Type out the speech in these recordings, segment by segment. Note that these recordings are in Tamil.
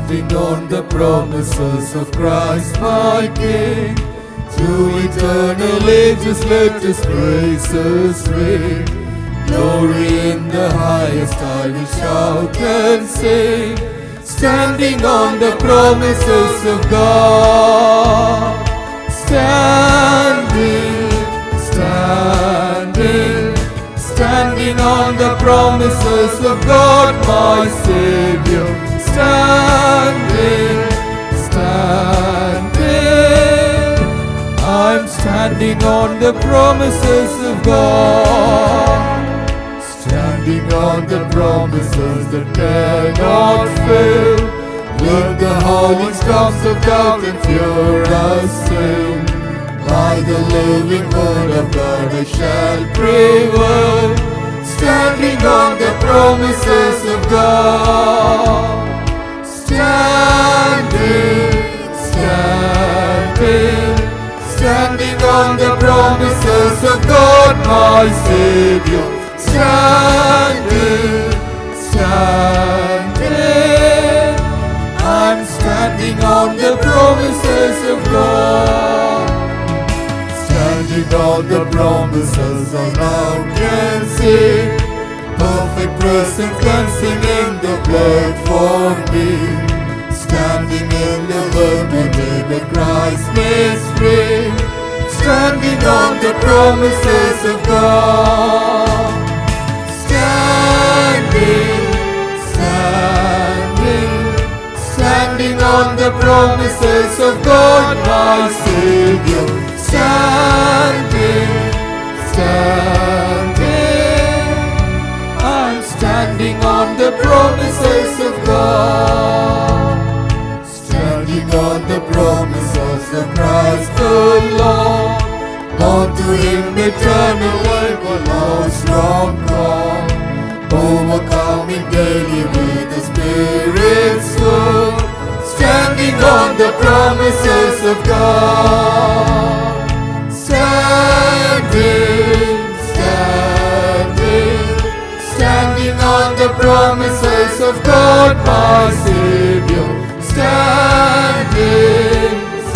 Standing on the promises of Christ my King. To eternal ages let his praises ring. Glory in the highest I will shout and sing. Standing on the promises of God. Standing, standing, standing on the promises of God, my Savior. Standing, standing, I'm standing on the promises of God. Standing on the promises that cannot fail. Let the howling storms of doubt and fear assail. By the living word of God I shall prevail. Standing on the promises of God. Standing, standing, standing on the promises of God, my Savior. Standing, standing, I'm standing on the promises of God. Standing on the promises I now can see. Perfect present cleansing in the blood for me. Standing in the liberty that Christ makes free. Standing on the promises of God. Standing, standing, standing on the promises of God, my Savior. Standing, standing, I'm standing on the promises of God. Standing on the promises of Christ the Lord. Born to him eternal life, a long strong call. Overcoming daily with the Spirit's word. Standing on the promises of God. Standing, standing, standing on the promises of God, my Savior. Standing,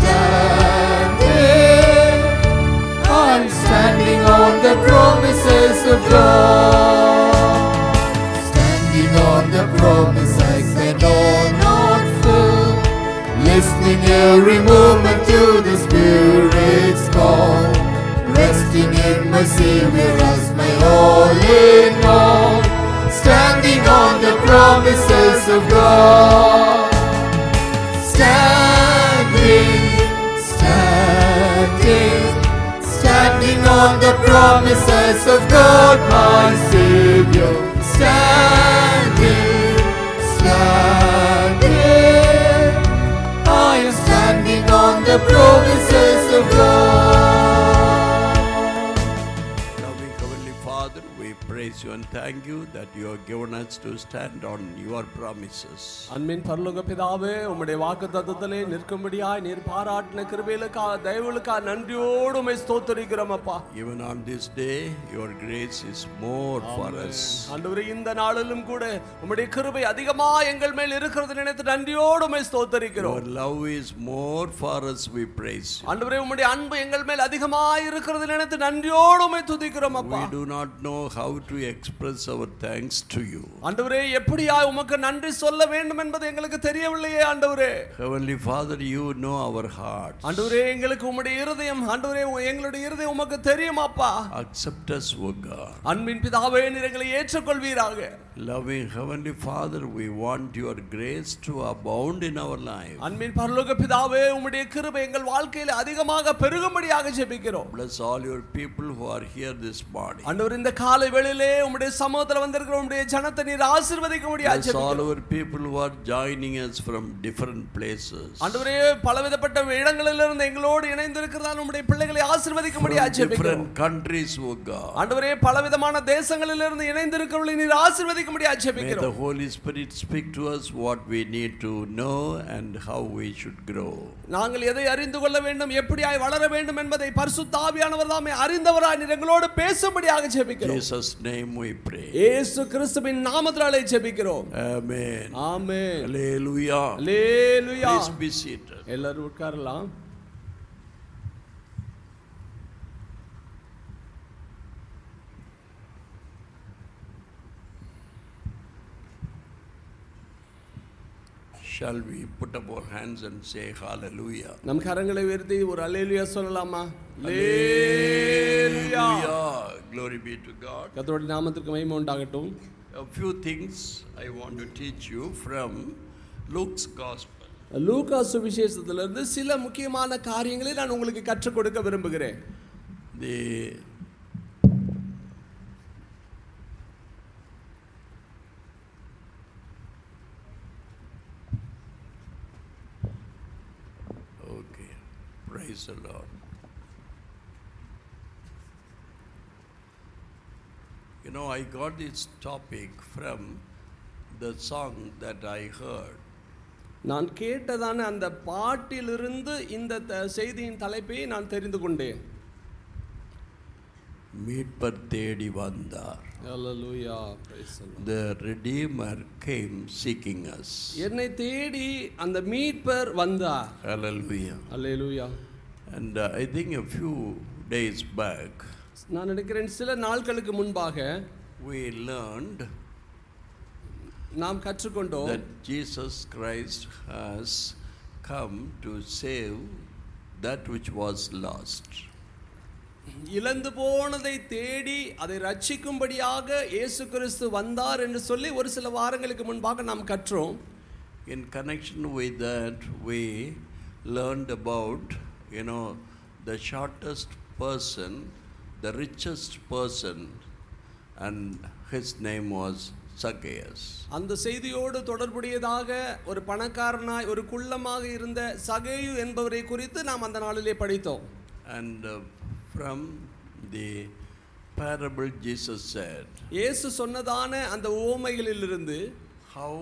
standing, I'm standing on the promises of God. Standing on the promise I cannot fill. Listening every moment to the Spirit's call. Resting in my Savior as my all in all. Standing on the promises of God. Standing, standing, standing on the promises of God, my Savior. Standing, standing, I am standing on the promises of God. Loving Heavenly Father, we praise you and thank you that you have given us to stand on your promises. அன்பின் பரலோக பிதாவே உம்முடைய வாக்கு தத்தத்திலே நிற்கும்படியாய் நீர் பாராட்டின கிருபைகளுக்கா தயவுகளுக்கா நன்றியோடு உம்மை ஸ்தோத்தரிக்கிறோம் அப்பா Even on this day, your grace is more for us. ஆண்டவரே இந்த நாளிலும் கூட உம்முடைய கிருபை அதிகமா எங்கள் மேல் இருக்கிறது நினைத்து நன்றியோடு உம்மை ஸ்தோத்தரிக்கிறோம் Your love is more for us, we praise you. ஆண்டவரே உம்முடைய அன்பு எங்கள் மேல் அதிகமா இருக்கிறது நினைத்து நன்றியோடு உம்மை துதிக்கிறோம் அப்பா We do not know how to express our thanks to you. ஆண்டவரே எப்படியா உமக்கு நன்றி சொல்ல வேண்டும் என்பது எங்களுக்கு தெரியவில்லையே ஆண்டவரே Heavenly Father, you know our hearts. ஆண்டவரே எங்களுக்கு உம்முடைய இருதயம் ஆண்டவரே எங்களுடைய இருதயம் உமக்கு தெரியுமாப்பா Accept us, O God. அன்பின் பிதாவே நீர் எங்களை ஏற்றுக்கொள்வீராக Loving Heavenly Father, we want your grace to abound in our life. அன்பின் பரலோக பிதாவே உம்முடைய கிருபை எங்கள் வாழ்க்கையில் அதிகமாக பெருகும்படியாக ஜெபிக்கிறோம் Bless all your people who are here this morning. ஆண்டவர் இந்த காலை வேளையிலே உம்முடைய சமூகத்தில் வந்திருக்கிற உம்முடைய ஜனத்தை நீர் ஆசீர்வதிக்க முடியாது Bless all our people who are joining us from different places. ஆண்டவரே பலவிதப்பட்ட இடங்களிலிருந்து எங்களோடு இணைந்திருக்கிறதால் உம்முடைய பிள்ளைகளை ஆசீர்வதிக்க From முடியாது ஜெபிக்கிறோம் different countries, O God. ஆண்டவரே பலவிதமான தேசங்களிலிருந்து இணைந்திருக்கிறவர்களை நீர் ஆசீர்வதிக்க முடியாது May the ஜெபிக்கிறோம் Holy Spirit speak to us what we need to know and how we should grow. நாங்கள் எதை அறிந்து கொள்ள வேண்டும் எப்படியாய் வளர வேண்டும் என்பதை பரிசுத்த ஆவியானவர் தாமே அறிந்தவராய் நீர் எங்களோடு பேசும்படியாக In ஜெபிக்கிறோம் Jesus' name name we pray. இயேசு கிறிஸ்துவின் நாமத்தினாலே ஜெபிக்கிறோம் Amen. Amen Hallelujah. Hallelujah Please be seated. எல்லாரும் உட்காரலாம் Shall we put up our hands and say hallelujah? நம் கரங்களை உயர்த்தி ஒரு அல்லேலூயா சொல்லலாமா அல்லேலூயா Hallelujah. Glory be to God. கர்த்தருடைய நாமத்திற்கு மகிமை உண்டாகட்டும் A few things I want to teach you from Luke's Gospel. லூகா சுவிசேஷத்திலிருந்து சில முக்கியமான காரியங்களை நான் உங்களுக்கு கற்றுக் கொடுக்க விரும்புகிறேன் The Okay, praise the Lord. You know, I got this topic from the song that I heard. நான் கேட்டதான அந்த பாட்டிலிருந்து இந்த த- செய்தியின் தலைப்பை நான் தெரிந்து கொண்டேன் மீட்பர் தேடி வந்தார் Hallelujah. Praise the Lord. The Redeemer came seeking us. என்னை தேடி அந்த மீட்பர் வந்தார் Hallelujah. Hallelujah And uh, I think a few days back, நான் நினைக்கிறேன் சில நாட்களுக்கு முன்பாக we learned நாம் கற்றுக்கொண்டோம் that Jesus Christ has come to save that which was lost. இழந்து போனதை தேடி அதை ரட்சிக்கும்படியாக இயேசு கிறிஸ்து வந்தார் என்று சொல்லி ஒரு சில வாரங்களுக்கு முன்பாக நாம் கற்றோம் In connection with that, we learned about, you know, the shortest person, the richest person, and his name was Zacchaeus. அந்த செய்தியோடு தொடர்புடையதாக ஒரு பணக்காரனாய் ஒரு குள்ளமாக இருந்த சகேயு என்பவரை குறித்து நாம் அந்த நாளிலே படித்தோம் And uh, from the parable, Jesus said, இயேசு சொன்னதான அந்த ஓமைகளிலிருந்து How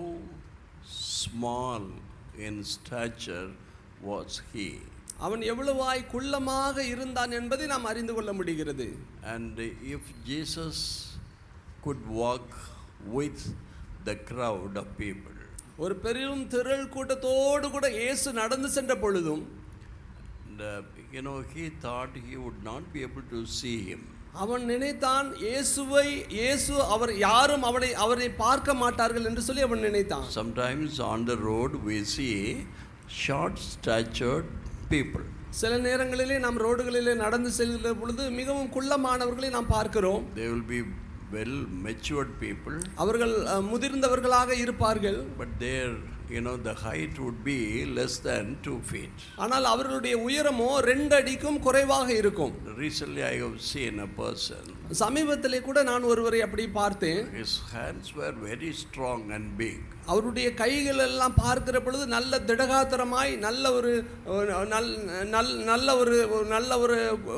small in stature was he? அவன் எவ்வளவாய் குள்ளமாக இருந்தான் என்பதை நாம் அறிந்து கொள்ள முடிகிறது And if Jesus could walk with the crowd of people, ஒரு பெரும் திரள் கூட்டத்தோடு கூட இயேசு நடந்து சென்ற பொழுதும் and, uh, you know, he thought he would not be able to see him. அவன் நினைத்தான் இயேசுவை இயேசு அவர் யாரும் அவனை அவரை பார்க்க மாட்டார்கள் என்று சொல்லி அவன் நினைத்தான் Sometimes on the road we see short statured people. சில நேரங்களிலே நாம் ரோடுகளிலே நடந்து செல்கிற பொழுது மிகவும் குள்ளமானவர்களை நாம் பார்க்கிறோம் They will be well matured people, அவர்கள் அஹ், முதிர்ந்தவர்களாக இருப்பார்கள் but their, you know, the height would be less than two feet. ஆனால் அவர்களுடைய உயரமோ ரெண்டு அடிக்கும் குறைவாக இருக்கும் Recently, I have seen a person. சமீபத்திலே கூட நான் ஒருவரை அப்படி பார்த்தேன் His hands were very strong and big. அவருடைய கைகள் எல்லாம் பார்க்கிற பொழுது நல்ல திடகாத்திரமாய் நல்ல ஒரு ஒரு நல் நல் நல்ல ஒரு ஒரு நல்ல ஒரு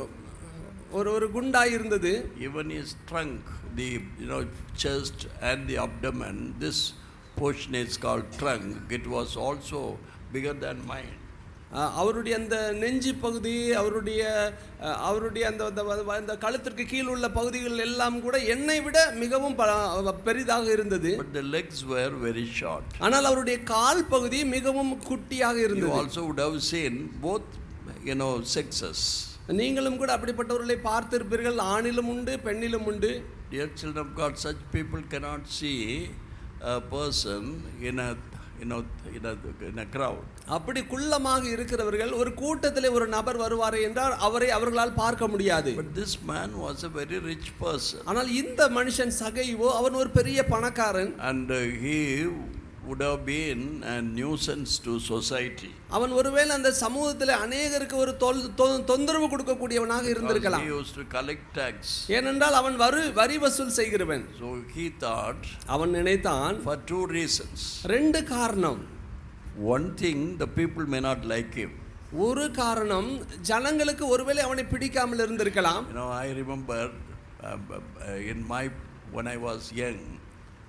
ஒரு ஒரு குண்டாய் இருந்தது Even his trunk, the you know chest and the abdomen, this portion is called trunk. It was also bigger than mine. அஹ், அவருடைய அந்த நெஞ்சு பகுதி அவருடைய அஹ், அவருடைய அந்த அந்த வ- அந்த கழுத்திற்கு கீழ் உள்ள பகுதிகள் எல்லாம் கூட என்னை விட மிகவும் ப- பெரிதாக இருந்தது But the legs were very short. ஆனால் அவருடைய கால் பகுதி மிகவும் குட்டியாக You இருந்தது also would have seen both, you know, sexes. நீங்களும் கூட அப்படிப்பட்டவர்களை பார்த்திருப்பீர்கள் ஆணிலும் உண்டு பெண்ணிலும் உண்டு Dear children of God, such people cannot see a person in a, you know, in a, in a crowd. அப்படி குள்ளமாக இருக்கிறவர்கள் ஒரு கூட்டத்திலே ஒரு நபர் வருவாரே என்றால் அவரை அவர்களால் பார்க்க முடியாது But this man was a very rich person. ஆனால் இந்த மனுஷன் சகைவோ அவன் ஒரு பெரிய பணக்காரன் And uh, he would have been a nuisance to society. அவன் ஒருவேளை அந்த சமூகத்தில் அநேகருக்கு ஒரு தொல்- தொ- தொந்தரவு கொடுக்கக்கூடியவனாக Because இருந்திருக்கலாம் he used to collect tax. ஏனென்றால் அவன் வரி வரி வசூல் செய்கிறவன் So he thought, அவன் நினைத்தான் for two reasons. ரெண்டு காரணம் One thing, the people may not like him. ஒரு காரணம் ஜனங்களுக்கு ஒருவேளை அவனை பிடிக்காமல் இருந்திருக்கலாம் You know, I remember uh, uh, in my when I was young,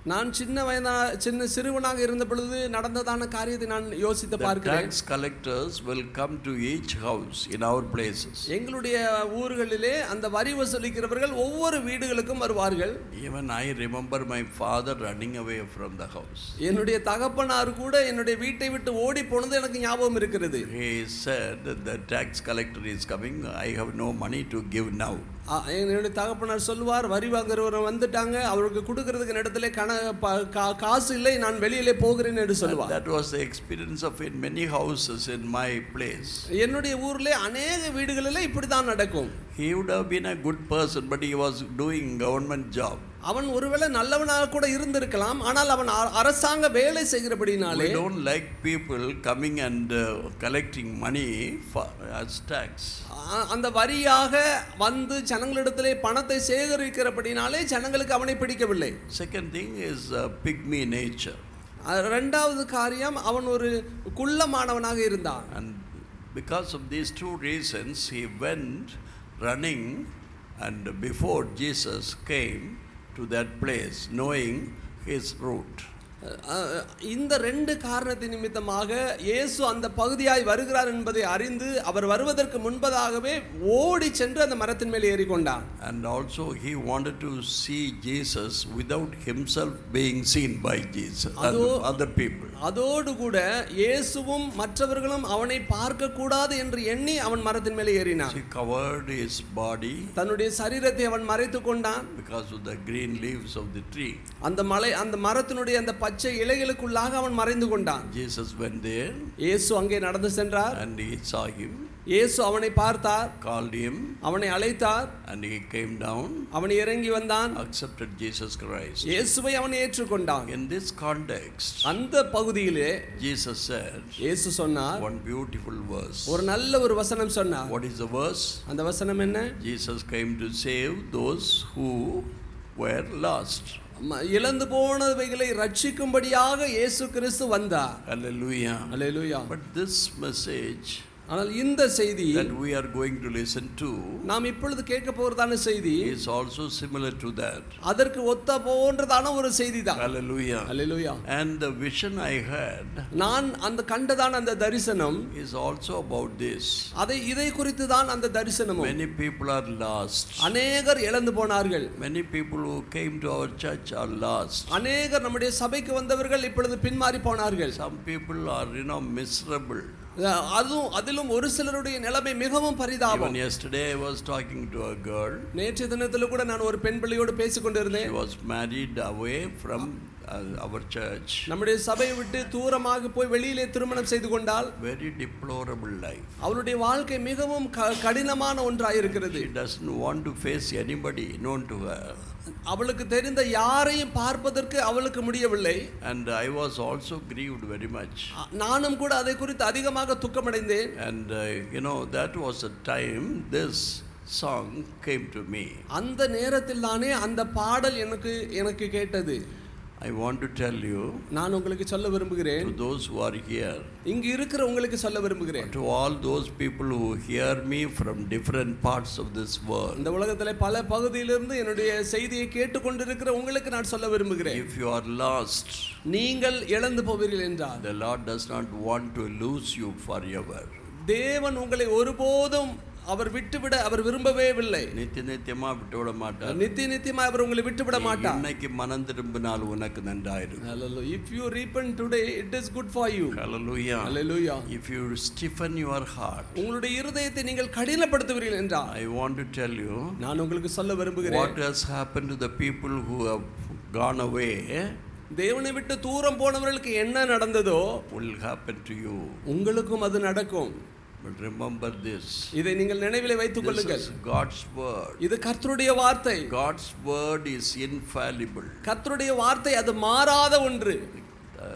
நான் சின்ன வயதா சின்ன சிறுவனாக இருந்த பொழுது நடந்ததான காரியத்தை நான் யோசித்து The பார்க்கிறேன் tax collectors will come to each house in our places. எங்களுடைய ஊர்களிலே அந்த வரி வசூலிக்கிறவர்கள் ஒவ்வொரு வீடுகளுக்கும் வருவார்கள் Even I remember my father running away from the house. என்னுடைய தகப்பனார் கூட என்னுடைய வீட்டை விட்டு ஓடி போனது எனக்கு ஞாபகம் இருக்கிறது He said, The tax collector is coming, I have no money to give now. ஆ, என்னுடைய தகப்பனார் சொல்லுவார் வரி வாங்குறவர் வந்துட்டாங்க அவருக்கு கொடுக்கறதுக்கு இடத்துல கண ப- கா- காசு இல்லை நான் வெளியிலே போகிறேன் என்று And சொல்லுவார் that was the experience of in many houses in my place. என்னுடைய ஊர்ல அநேக வீடுகளில் இப்படி தான் நடக்கும் He would have been a good person, but he was doing government job. அவன் ஒருவேளை நல்லவனாக கூட இருந்திருக்கலாம் ஆனால் அவன் அ- அரசாங்க வேலை செய்கிறபடினாலே We don't like people coming and uh, collecting money for, as tax. ஆ, அந்த வரியாக வந்து ஜனங்களிடத்திலே பணத்தை சேகரிக்கிறபடினாலே ஜனங்களுக்கு அவனை பிடிக்கவில்லை Second thing is uh, pygmy nature. அ, ரெண்டாவது காரியம் அவன் ஒரு குள்ளமானவனாக இருந்தான் And because of these two reasons, he went running, and before Jesus came to that place, knowing his route. அஹ், இந்த ரெண்டு காரணத்தின் நிமித்தமாக இயேசு அந்த பகுதியாய் வருகிறார் என்பதை அறிந்து அவர் வருவதற்கு முன்பதாகவே ஓடி சென்று அந்த மரத்தின் மேல் ஏறிக்கொண்டான் And also, he wanted to see Jesus without himself being seen by Jesus and Ado- other people. அதோடு கூட இயேசுவும் மற்றவர்களும் அவனை பார்க்க கூடாது என்று எண்ணி அவன் மரத்தின் மேலே ஏறினான் He covered his body தன்னுடைய சரீரத்தை அவன் மறைத்து கொண்டான் because of the green leaves of the tree. அந்த மலை அந்த மரத்தினுடைய அந்த பச்சை இலைகளுக்குள்ளாக அவன் மறைந்து கொண்டான் Jesus went there இயேசு அங்கே நடந்து சென்றார் and he saw him, இயேசு அவனை பார்த்தார் called him, அவனை அழைத்தார் and he came down, அவன் இறங்கி வந்தான் accepted Jesus Christ. இயேசுவை அவன் ஏற்றுக்கொண்டான் In this context, அந்த பகுதியிலே Jesus said இயேசு சொன்னார் one beautiful verse. ஒரு நல்ல ஒரு வசனம் சொன்னார் What is the verse? அந்த வசனம் என்ன Jesus came to save those who were lost. ம- இழந்து போனவைகளை ரட்சிக்கும்படியாக இயேசு கிறிஸ்து வந்தார் Hallelujah. Hallelujah But this message ஆனால் இந்த செய்தி that we are going to listen to நாம் இப்பொழுது கேட்க போறதான செய்தி is also similar to that. அதற்கு ஒத்த போன்றதான ஒரு செய்தி தான் Hallelujah. Hallelujah And the vision I had நான் அந்த கண்டதான அந்த தரிசனம் is also about this. அதை இதை குறித்து தான் அந்த தரிசனமும் Many people are lost. அநேகர் இழந்து போனார்கள் Many people who came to our church are lost. அநேகர் நம்முடைய சபைக்கு வந்தவர்கள் இப்பொழுது பின்மாறி போனார்கள் Some people are, you know, miserable. அதுவும் அதிலும் ஒரு சிலருடைய நிலைமை மிகவும் பரிதாபம் Even yesterday I was talking to a girl. நேற்றைய தினத்தில் கூட நான் ஒரு பெண் பிள்ளையோடு பேசிக் She கொண்டிருந்தேன் was married away from uh, our church. நம்முடைய சபையை விட்டு தூரமாக போய் வெளியிலே திருமணம் செய்து கொண்டால் Very deplorable life. அவளுடைய வாழ்க்கை மிகவும் க- கடினமான ஒன்றாயிருக்கிறது She doesn't want to face anybody known to her. அவளுக்கு தெரிந்த யாரையும் பார்ப்பதற்கு அவளுக்கு முடியவில்லை And I was also grieved very much. அ- நானும் கூட அதை குறித்து அதிகமாக துக்கமடைந்தேன் And uh, you know, that was a time this song came to me. அந்த நேரத்தில் தானே அந்த பாடல் எனக்கு எனக்கு கேட்டது I want to tell you நான் உங்களுக்கு சொல்ல விரும்புகிறேன் to those who are here, இங்கு இருக்கிற உங்களுக்கு சொல்ல விரும்புகிறேன் to all those people who hear me from different parts of this world. இந்த உலகத்தில் பல பகுதியிலிருந்து என்னுடைய செய்தியை கேட்டுக்கொண்டிருக்கிற உங்களுக்கு நான் சொல்ல விரும்புகிறேன் If you are lost, நீங்கள் இழந்து போவீர்கள் என்றால் the Lord does not want to lose you forever. தேவன் உங்களை ஒருபோதும் அவர் விட்டுவிட அவர் விரும்பவே இல்லை நித்திய நித்தியமா விட்டு விட மாட்டார் நித்திய நித்தியமா அவர் உங்களை விட்டுவிட மாட்டார் இன்னைக்கு மனம் திரும்பினால் உனக்கு நன்றாயிருக்கும் if you repent today it is good for you Hallelujah. Hallelujah. If you stiffen your heart, உங்களுடைய இருதயத்தை நீங்கள் கடினப்படுத்துவீர்கள் என்றால் I want to tell you நான் உங்களுக்கு சொல்ல விரும்புகிறேன் what has happened to the people who have gone away தேவனை விட்டு தூரம் போனவர்களுக்கு என்ன நடந்ததோ will happen to you. உங்களுக்கும் அது நடக்கும் But remember this. இதை நீங்கள் நினைவிலே வைத்துக் This கொள்ளுங்கள் is God's word. இது கர்த்தருடைய வார்த்தை God's word is infallible. கர்த்தருடைய வார்த்தை அது மாறாத ஒன்று Uh,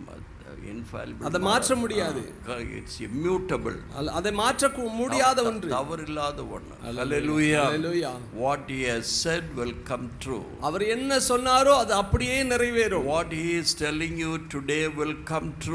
infallible. அதை மாற்ற முடியாது. Uh, It's immutable. அல்ல- அதை மாற்ற கு- முடியாத ஒன்று தவறில்லாத ஒன்று. Hallelujah. Hallelujah. What he has said will come true. அவர் என்ன சொன்னாரோ அது அப்படியே நிறைவேறும் What he is telling you today will come true.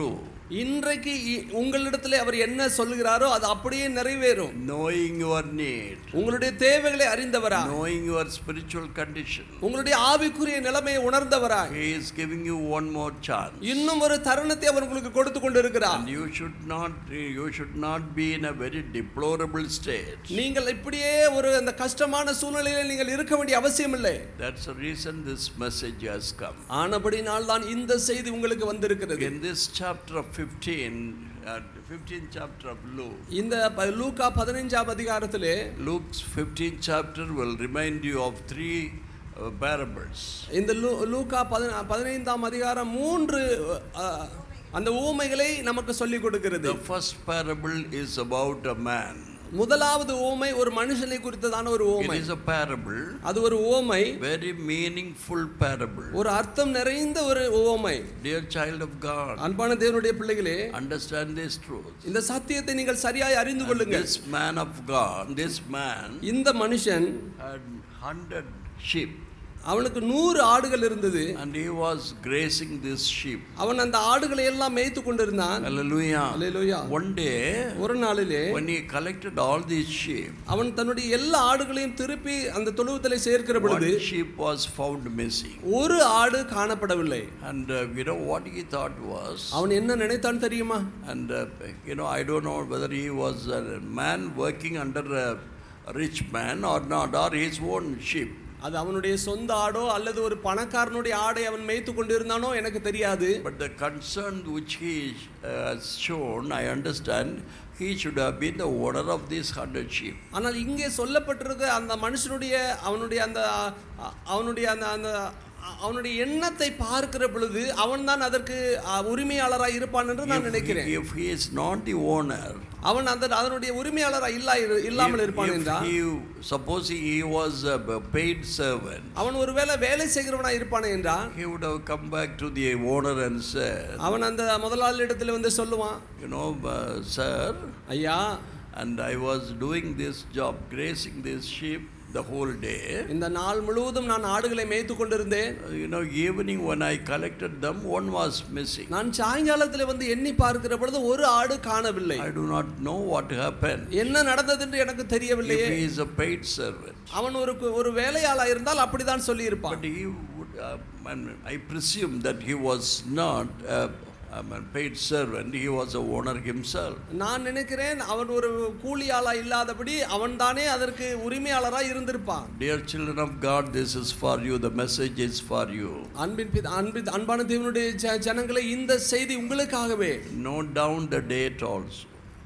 இன்றைக்கு இ- உங்களிடத்திலே அவர் என்ன சொல்லுகிறாரோ அது அப்படியே நிறைவேறும் knowing your need, உங்களுடைய தேவைகளை அறிந்தவரா knowing your spiritual condition. உங்களுடைய ஆவிக்குரிய நிலைமையை உணர்ந்தவரா He is giving you one more chance. இன்னும் ஒரு தருணத்தை அவர் உங்களுக்கு கொடுத்து கொண்டிருக்கிறார் And you should not you should not be in a very deplorable state. நீங்கள் இப்படியே ஒரு அந்த கஷ்டமான சூழ்நிலையில நீங்கள் இருக்க வேண்டிய அவசியம் இல்லை That's the reason this message has come. ஆனபடினால் தான் இந்த செய்தி உங்களுக்கு வந்திருக்கிறது In this chapter of 15, uh, 15th chapter of Luke, இந்த ப- லூக்கா பதினைஞ்சாம் அதிகாரத்திலே Luke's 15th chapter will remind you of three uh, parables. இந்த லூ லூக்கா பதின பதினைந்தாம் அதிகாரம் மூன்று அஹ், அந்த ஊமைகளை நமக்கு சொல்லிக் கொடுக்கிறது The first parable is about a man. முதலாவது ஊமை ஒரு மனுஷனை குறித்ததான ஒரு It ஊமை is a parable, அது ஒரு ஊமை very meaningful parable. ஒரு அர்த்தம் நிறைந்த ஒரு ஊமை Dear child of God, அன்பான தேவனுடைய பிள்ளைகளே understand this truth. இந்த சத்தியத்தை நீங்கள் சரியாய் அறிந்து கொள்ளுங்கள் This man of God, this man இந்த மனுஷன் had hundred sheep அவனுக்கு நூறு ஆடுகள் இருந்தது and he was grazing this sheep. அவன் அந்த ஆடுகளை எல்லாம் மேய்த்து கொண்டிருந்தான் Hallelujah. அல்லேலூயா. One day, ஒரு நாளிலே when he collected all these sheep, அவன் தன்னுடைய எல்லா ஆடுகளையும் திருப்பி அந்த தொழுவத்திலே சேர்க்கிற பொழுது one sheep was found missing. ஒரு ஆடு காணப்படவில்லை And uh, you know what he thought was, அவன் என்ன நினைத்தான் தெரியுமா and uh, you know, I don't know whether he was a man working under a rich man or not, or his own sheep. அது அவனுடைய சொந்த ஆடோ அல்லது ஒரு பணக்காரனுடைய ஆடை அவன் மேய்த்து கொண்டிருந்தானோ எனக்கு தெரியாது But the concern which he uh, has shown, I understand, he should have been the owner of these hundred sheep. ஆனால் இங்கே சொல்லப்பட்டிருக்க அந்த மனுஷனுடைய அவனுடைய அந்த அ- அவனுடைய அந்த அந்த அ- அவனுடைய எண்ணத்தை பார்க்கிற பொழுது அவன்தான் அதற்கு அ, உரிமையாளராய் இருப்பான் என்று நான் If நினைக்கிறேன் he, if he is not the owner, அவன் அந்த அதனுடைய உரிமையாளராய் இல்லா இல்லாமல் if, இருப்பான் if என்றால் he, supposing he was a paid servant, அவன் ஒருவேளை வேலை செய்கிறவனாய் இருப்பானே என்றால் he would have come back to the owner and said, அவன் அந்த முதலாளி இடத்துல வந்து சொல்லுவான் you know, uh, sir, ஐயா and I was doing this job, grazing this sheep the whole day. இந்த நாள் முழுவதும் நான் ஆடுகளை மேய்த்து கொண்டிருந்தேன் Uh, You know, evening when I collected them, one was missing. நான் சாயங்காலத்தில் வந்து எண்ணி பார்க்கிற பொழுது ஒரு ஆடு காணவில்லை I do not know what happened. என்ன நடந்தது என்று எனக்கு தெரியவில்லையே If he is a paid servant. அவன் ஒரு ஒரு வேலையாளா இருந்தால் அப்படிதான் சொல்லி இருப்பான் But he would, uh, man, I presume that he was not a, a man, paid servant, he was a owner himself. நான் நினைக்கிறேன் அவன் ஒரு கூலியாளா இல்லாதபடி அவன் தானே அதற்கு உரிமையாளரா இருந்திருப்பான் Dear children of God, this is for you, the message is for you. அன்பின் பித- அன்பின் அன்பான தேவனுடைய ஜ- ஜனங்களே இந்த செய்தி உங்களுக்காகவே Note down the date also.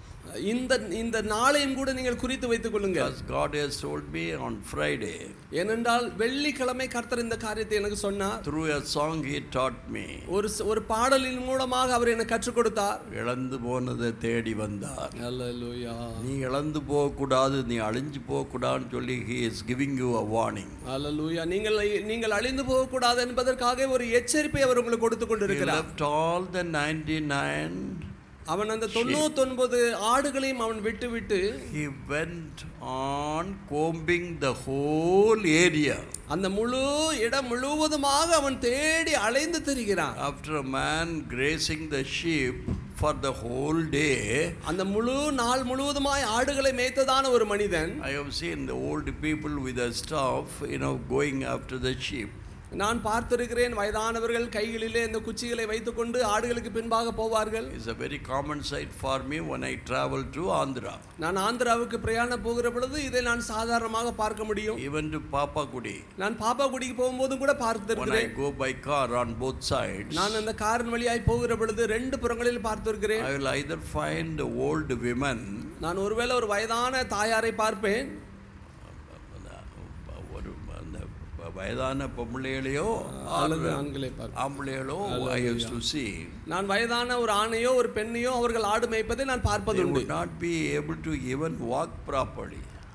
இந்த இந்த நாளையும் கூட நீங்கள் குறித்து வைத்துக் கொள்ளுங்கள் Because God has told me on Friday, ஏனென்றால் வெள்ளிக்கிழமை கர்த்தர் இந்த காரியத்தை எனக்கு சொன்னார் through a song he taught me, ஒரு ச- ஒரு பாடலின் மூலமாக அவர் எனக்கு கற்றுக் கொடுத்தார் இழந்து போனதை தேடி வந்தார் அல்லேலூயா நீ இழந்து போகக்கூடாது நீ அழிஞ்சு போகக்கூடாதுன்னு சொல்லி he is giving you a warning. அல்லேலூயா நீங்கள் நீங்கள் அழிந்து போகக்கூடாது என்பதற்காக ஒரு எச்சரிப்பை அவர் உங்களுக்கு கொடுத்து He கொண்டிருக்கிறார் left all the 99 அவன் அந்த தொண்ணூத்தொன்பது ஆடுகளையும் அவன் விட்டு விட்டு He went on combing the whole area. அந்த முழு இடம் முழுவதுமாக அவன் தேடி அலைந்து திரிகிறான் After a man grazing the sheep for the whole day, அந்த முழு நாள் முழுவதுமாய் ஆடுகளை மேய்த்ததான ஒரு மனிதன் I have seen the old people with a staff, you know, going after the sheep. நான் பார்த்திருக்கிறேன் வயதானவர்கள் கைகளிலே இந்த குச்சிகளை வைத்துக்கொண்டு ஆடுகளுக்கு பின்பாக போவார்கள் It's a very common sight for me when I travel to Andhra, நான் ஆந்திராவுக்கு பிரயாணம் போகிற பொழுது இதை நான் சாதாரணமாக பார்க்க முடியும் even to Papakudi. நான் பாப்பாக்குடிக்கு போகும்போதும் கூட When I பார்த்திருக்கிறேன் go by car on both sides, நான் அந்த காரின் வழியாய் போகிற பொழுது ரெண்டு புறங்களில் பார்த்திருக்கிறேன் I will either find old women நான் ஒருவேளை ஒரு வயதான தாயாரை பார்ப்பேன் ஒரு அந்த வயதான பொம்பளைகளையோ அல்லது ஆண்களை பார்ப்பேன் ஆம்பளைகளோ ஐ யூஸ் டு see நான் வயதான ஒரு ஆணையோ ஒரு பெண்ணையோ அவர்கள் ஆடு மேய்ப்பதை நான் they பார்ப்பதுண்டு would not be able to even walk properly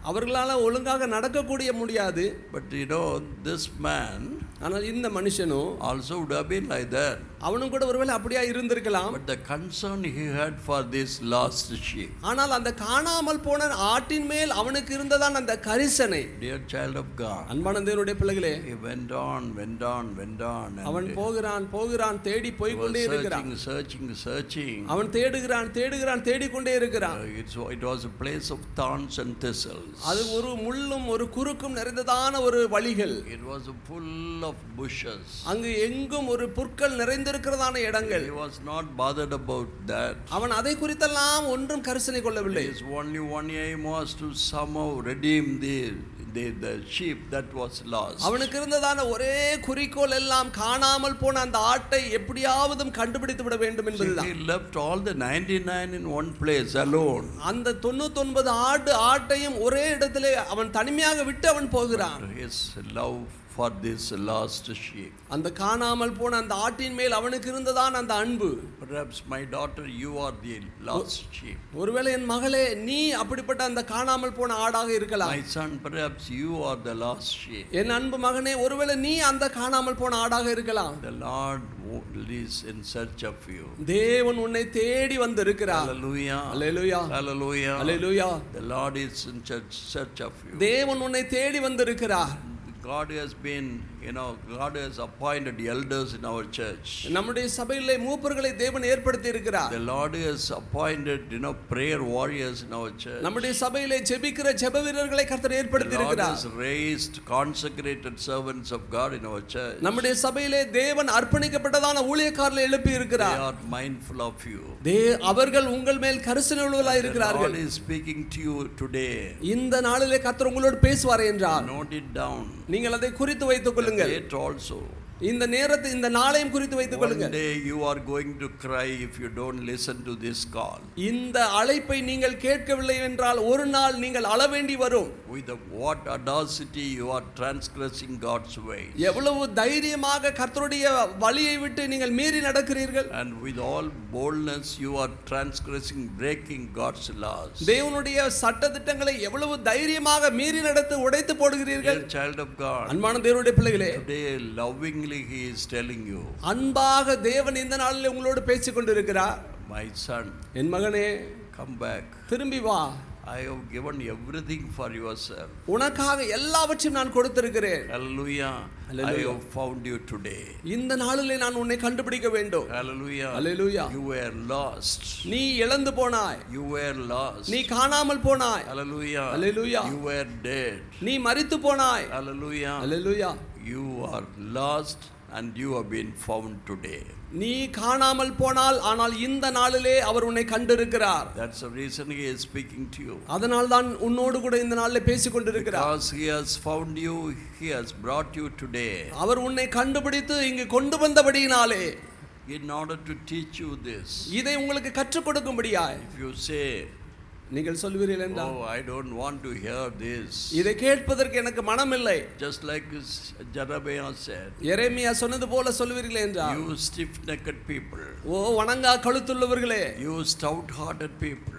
அவர்களால ஒழுங்காக நடக்கக்கூடிய முடியாது But you know, this man ஆனால் இந்த மனுஷனும் also would have been like that. அவனும் கூட ஒருவேளை அப்படியா இருந்திருக்கலாம் But the concern he had for this lost sheep. ஆனால் அந்த காணாமல் போன ஆட்டின் மேல் அவனுக்கு இருந்ததான் அந்த கரிசனை Dear child of God, அன்பான தேவனுடைய பிள்ளைகளே he went on, went on, went on. அவன் And போகிறான் போகிறான் தேடி போய் he was கொண்டே இருக்கிறான் searching, searching, searching. அவன் தேடுகிறான் தேடுகிறான் தேடிக்கொண்டே இருக்கிறான் Uh, it's, it was a place of thorns and thistles. அது ஒரு முள்ளும் ஒரு குறுக்கும் நிறைந்ததான ஒரு வழிகள் It was full of bushes. அங்கு எங்கும் ஒரு புற்கள் நிறைந்திருக்கிறதான இடங்கள் He was not bothered about that. அவன் அதை குறித்தெல்லாம் ஒன்றும் கரிசனை கொள்ளவில்லை His only one aim was to somehow redeem the, the, the sheep that was lost. அவனுக்கு இருந்ததான ஒரே குறிக்கோள் எல்லாம் காணாமல் போன அந்த ஆட்டை எப்படியாவதும் கண்டுபிடித்து விட வேண்டும் See, என்பதுதான் he left all the 99 in one place alone. அந்த தொண்ணூத்தொன்பது ஆடு ஆட்டையும் ஒரே இடத்திலே அவன் தனிமையாக விட்டு அவன் போகிறான் His love for this lost sheep. அந்த காணாமல் போன அந்த ஆட்டின் மேல் அவனுக்கு இருந்ததான் அந்த அன்பு Perhaps, my daughter, you are the lost sheep. ஒருவேளை என் மகளே நீ அப்படிப்பட்ட அந்த காணாமல் போன ஆடாக இருக்கலாம் My son, perhaps you are the lost sheep. என் அன்பு மகனே ஒருவேளை நீ அந்த காணாமல் போன ஆடாக இருக்கலாம் The Lord is in search of you. தேவன் உன்னை தேடி வந்திருக்கிறார் Hallelujah. Hallelujah Hallelujah. Hallelujah The Lord is in search, search of you. தேவன் உன்னை தேடி வந்திருக்கிறார் God has been, you know, God has appointed elders in our church. நம்முடைய சபையிலே மூப்பர்களை தேவன் ஏற்படுத்தி இருக்கிறார் The Lord has appointed, you know, prayer warriors in our church. நம்முடைய சபையிலே ஜெபிக்கிற ஜெப வீரர்களை கர்த்தர் The ஏற்படுத்தி Lord இருக்கிறார் has raised consecrated servants of God in our church. நம்முடைய சபையிலே தேவன் அர்ப்பணிக்கப்பட்டதான ஊழியக்காரர்களை எழுப்பி They இருக்கிறார் are mindful of you. தே அவர்கள் உங்கள் மேல் கரிசனை உள்ளவர்களாய் The இருக்கிறார்கள் Lord is speaking to you today. இந்த நாளிலே கர்த்தர் உங்களோடு பேசுவார் என்றார் Note it down. நீங்கள் அதை குறித்து வைத்துக் The கொள்ளுங்கள் date also. இந்த நேரத்தை இந்த நாளையும் குறித்து வைத்துக் One கொள்ளுங்கள் day you are going to cry if you don't listen to this call. இந்த அழைப்பை நீங்கள் கேட்கவில்லை என்றால் ஒரு நாள் நீங்கள் அள வேண்டி வரும் With the, what audacity you are transgressing God's ways. எவ்வளவு தைரியமாக கர்த்தருடைய வழியை விட்டு நீங்கள் மீறி நடக்கிறீர்கள் And with all boldness you are transgressing, breaking God's laws. தேவனுடைய சட்ட திட்டங்களை எவ்வளவு தைரியமாக மீறி நடத்து உடைத்து போடுகிறீர்கள் Dear child of God, அன்பான தேவனுடைய பிள்ளைகளே today lovingly He is telling you, அன்பாக தேவன் இந்த நாளில் உங்களோடு பேசிக் கொண்டிருக்கிறார் my son, என் மகனே come back. திரும்பி வா I have given everything for yourself. உனக்காக எல்லாவற்றையும் நான் கொடுத்திருக்கிறேன் Hallelujah. I Hallelujah. have found you today. இந்த நாளிலே நான் உன்னை கண்டுபிடிக்க வேண்டும் Hallelujah. Hallelujah. You were lost. நீ இழந்து போனாய் You were lost. நீ காணாமல் போனாய் Hallelujah. Hallelujah. You were dead. நீ மரித்து போனாய் Hallelujah. Hallelujah You are lost and you have been found today. நீ காணாமல் போனால் ஆனால் இந்த நாளிலே அவர் உன்னை கண்டிருக்கிறார் That's the reason He is speaking to you. அதனால் தான் உன்னோடு கூட இந்த நாளில் பேசிக் கொண்டிருக்கிறார் Because He has found you, He has brought you today அவர் உன்னை கண்டுபிடித்து இங்கு கொண்டு வந்தபடியினாலே in order to teach you this. இதை உங்களுக்கு கற்றுக் கொடுக்கும்படியாய் If you say, நீங்கள் சொல்வீர்கள் என்றால் Oh, I don't want to hear this. இதை கேட்பதற்கு எனக்கு மனமில்லை Just like this Jeremiah said, எரேமியா சொன்னது போல சொல்வீர்கள் என்றால் You stiff necked people, ஓ வணங்கா கழுத்துள்ளவர்களே you stout hearted people,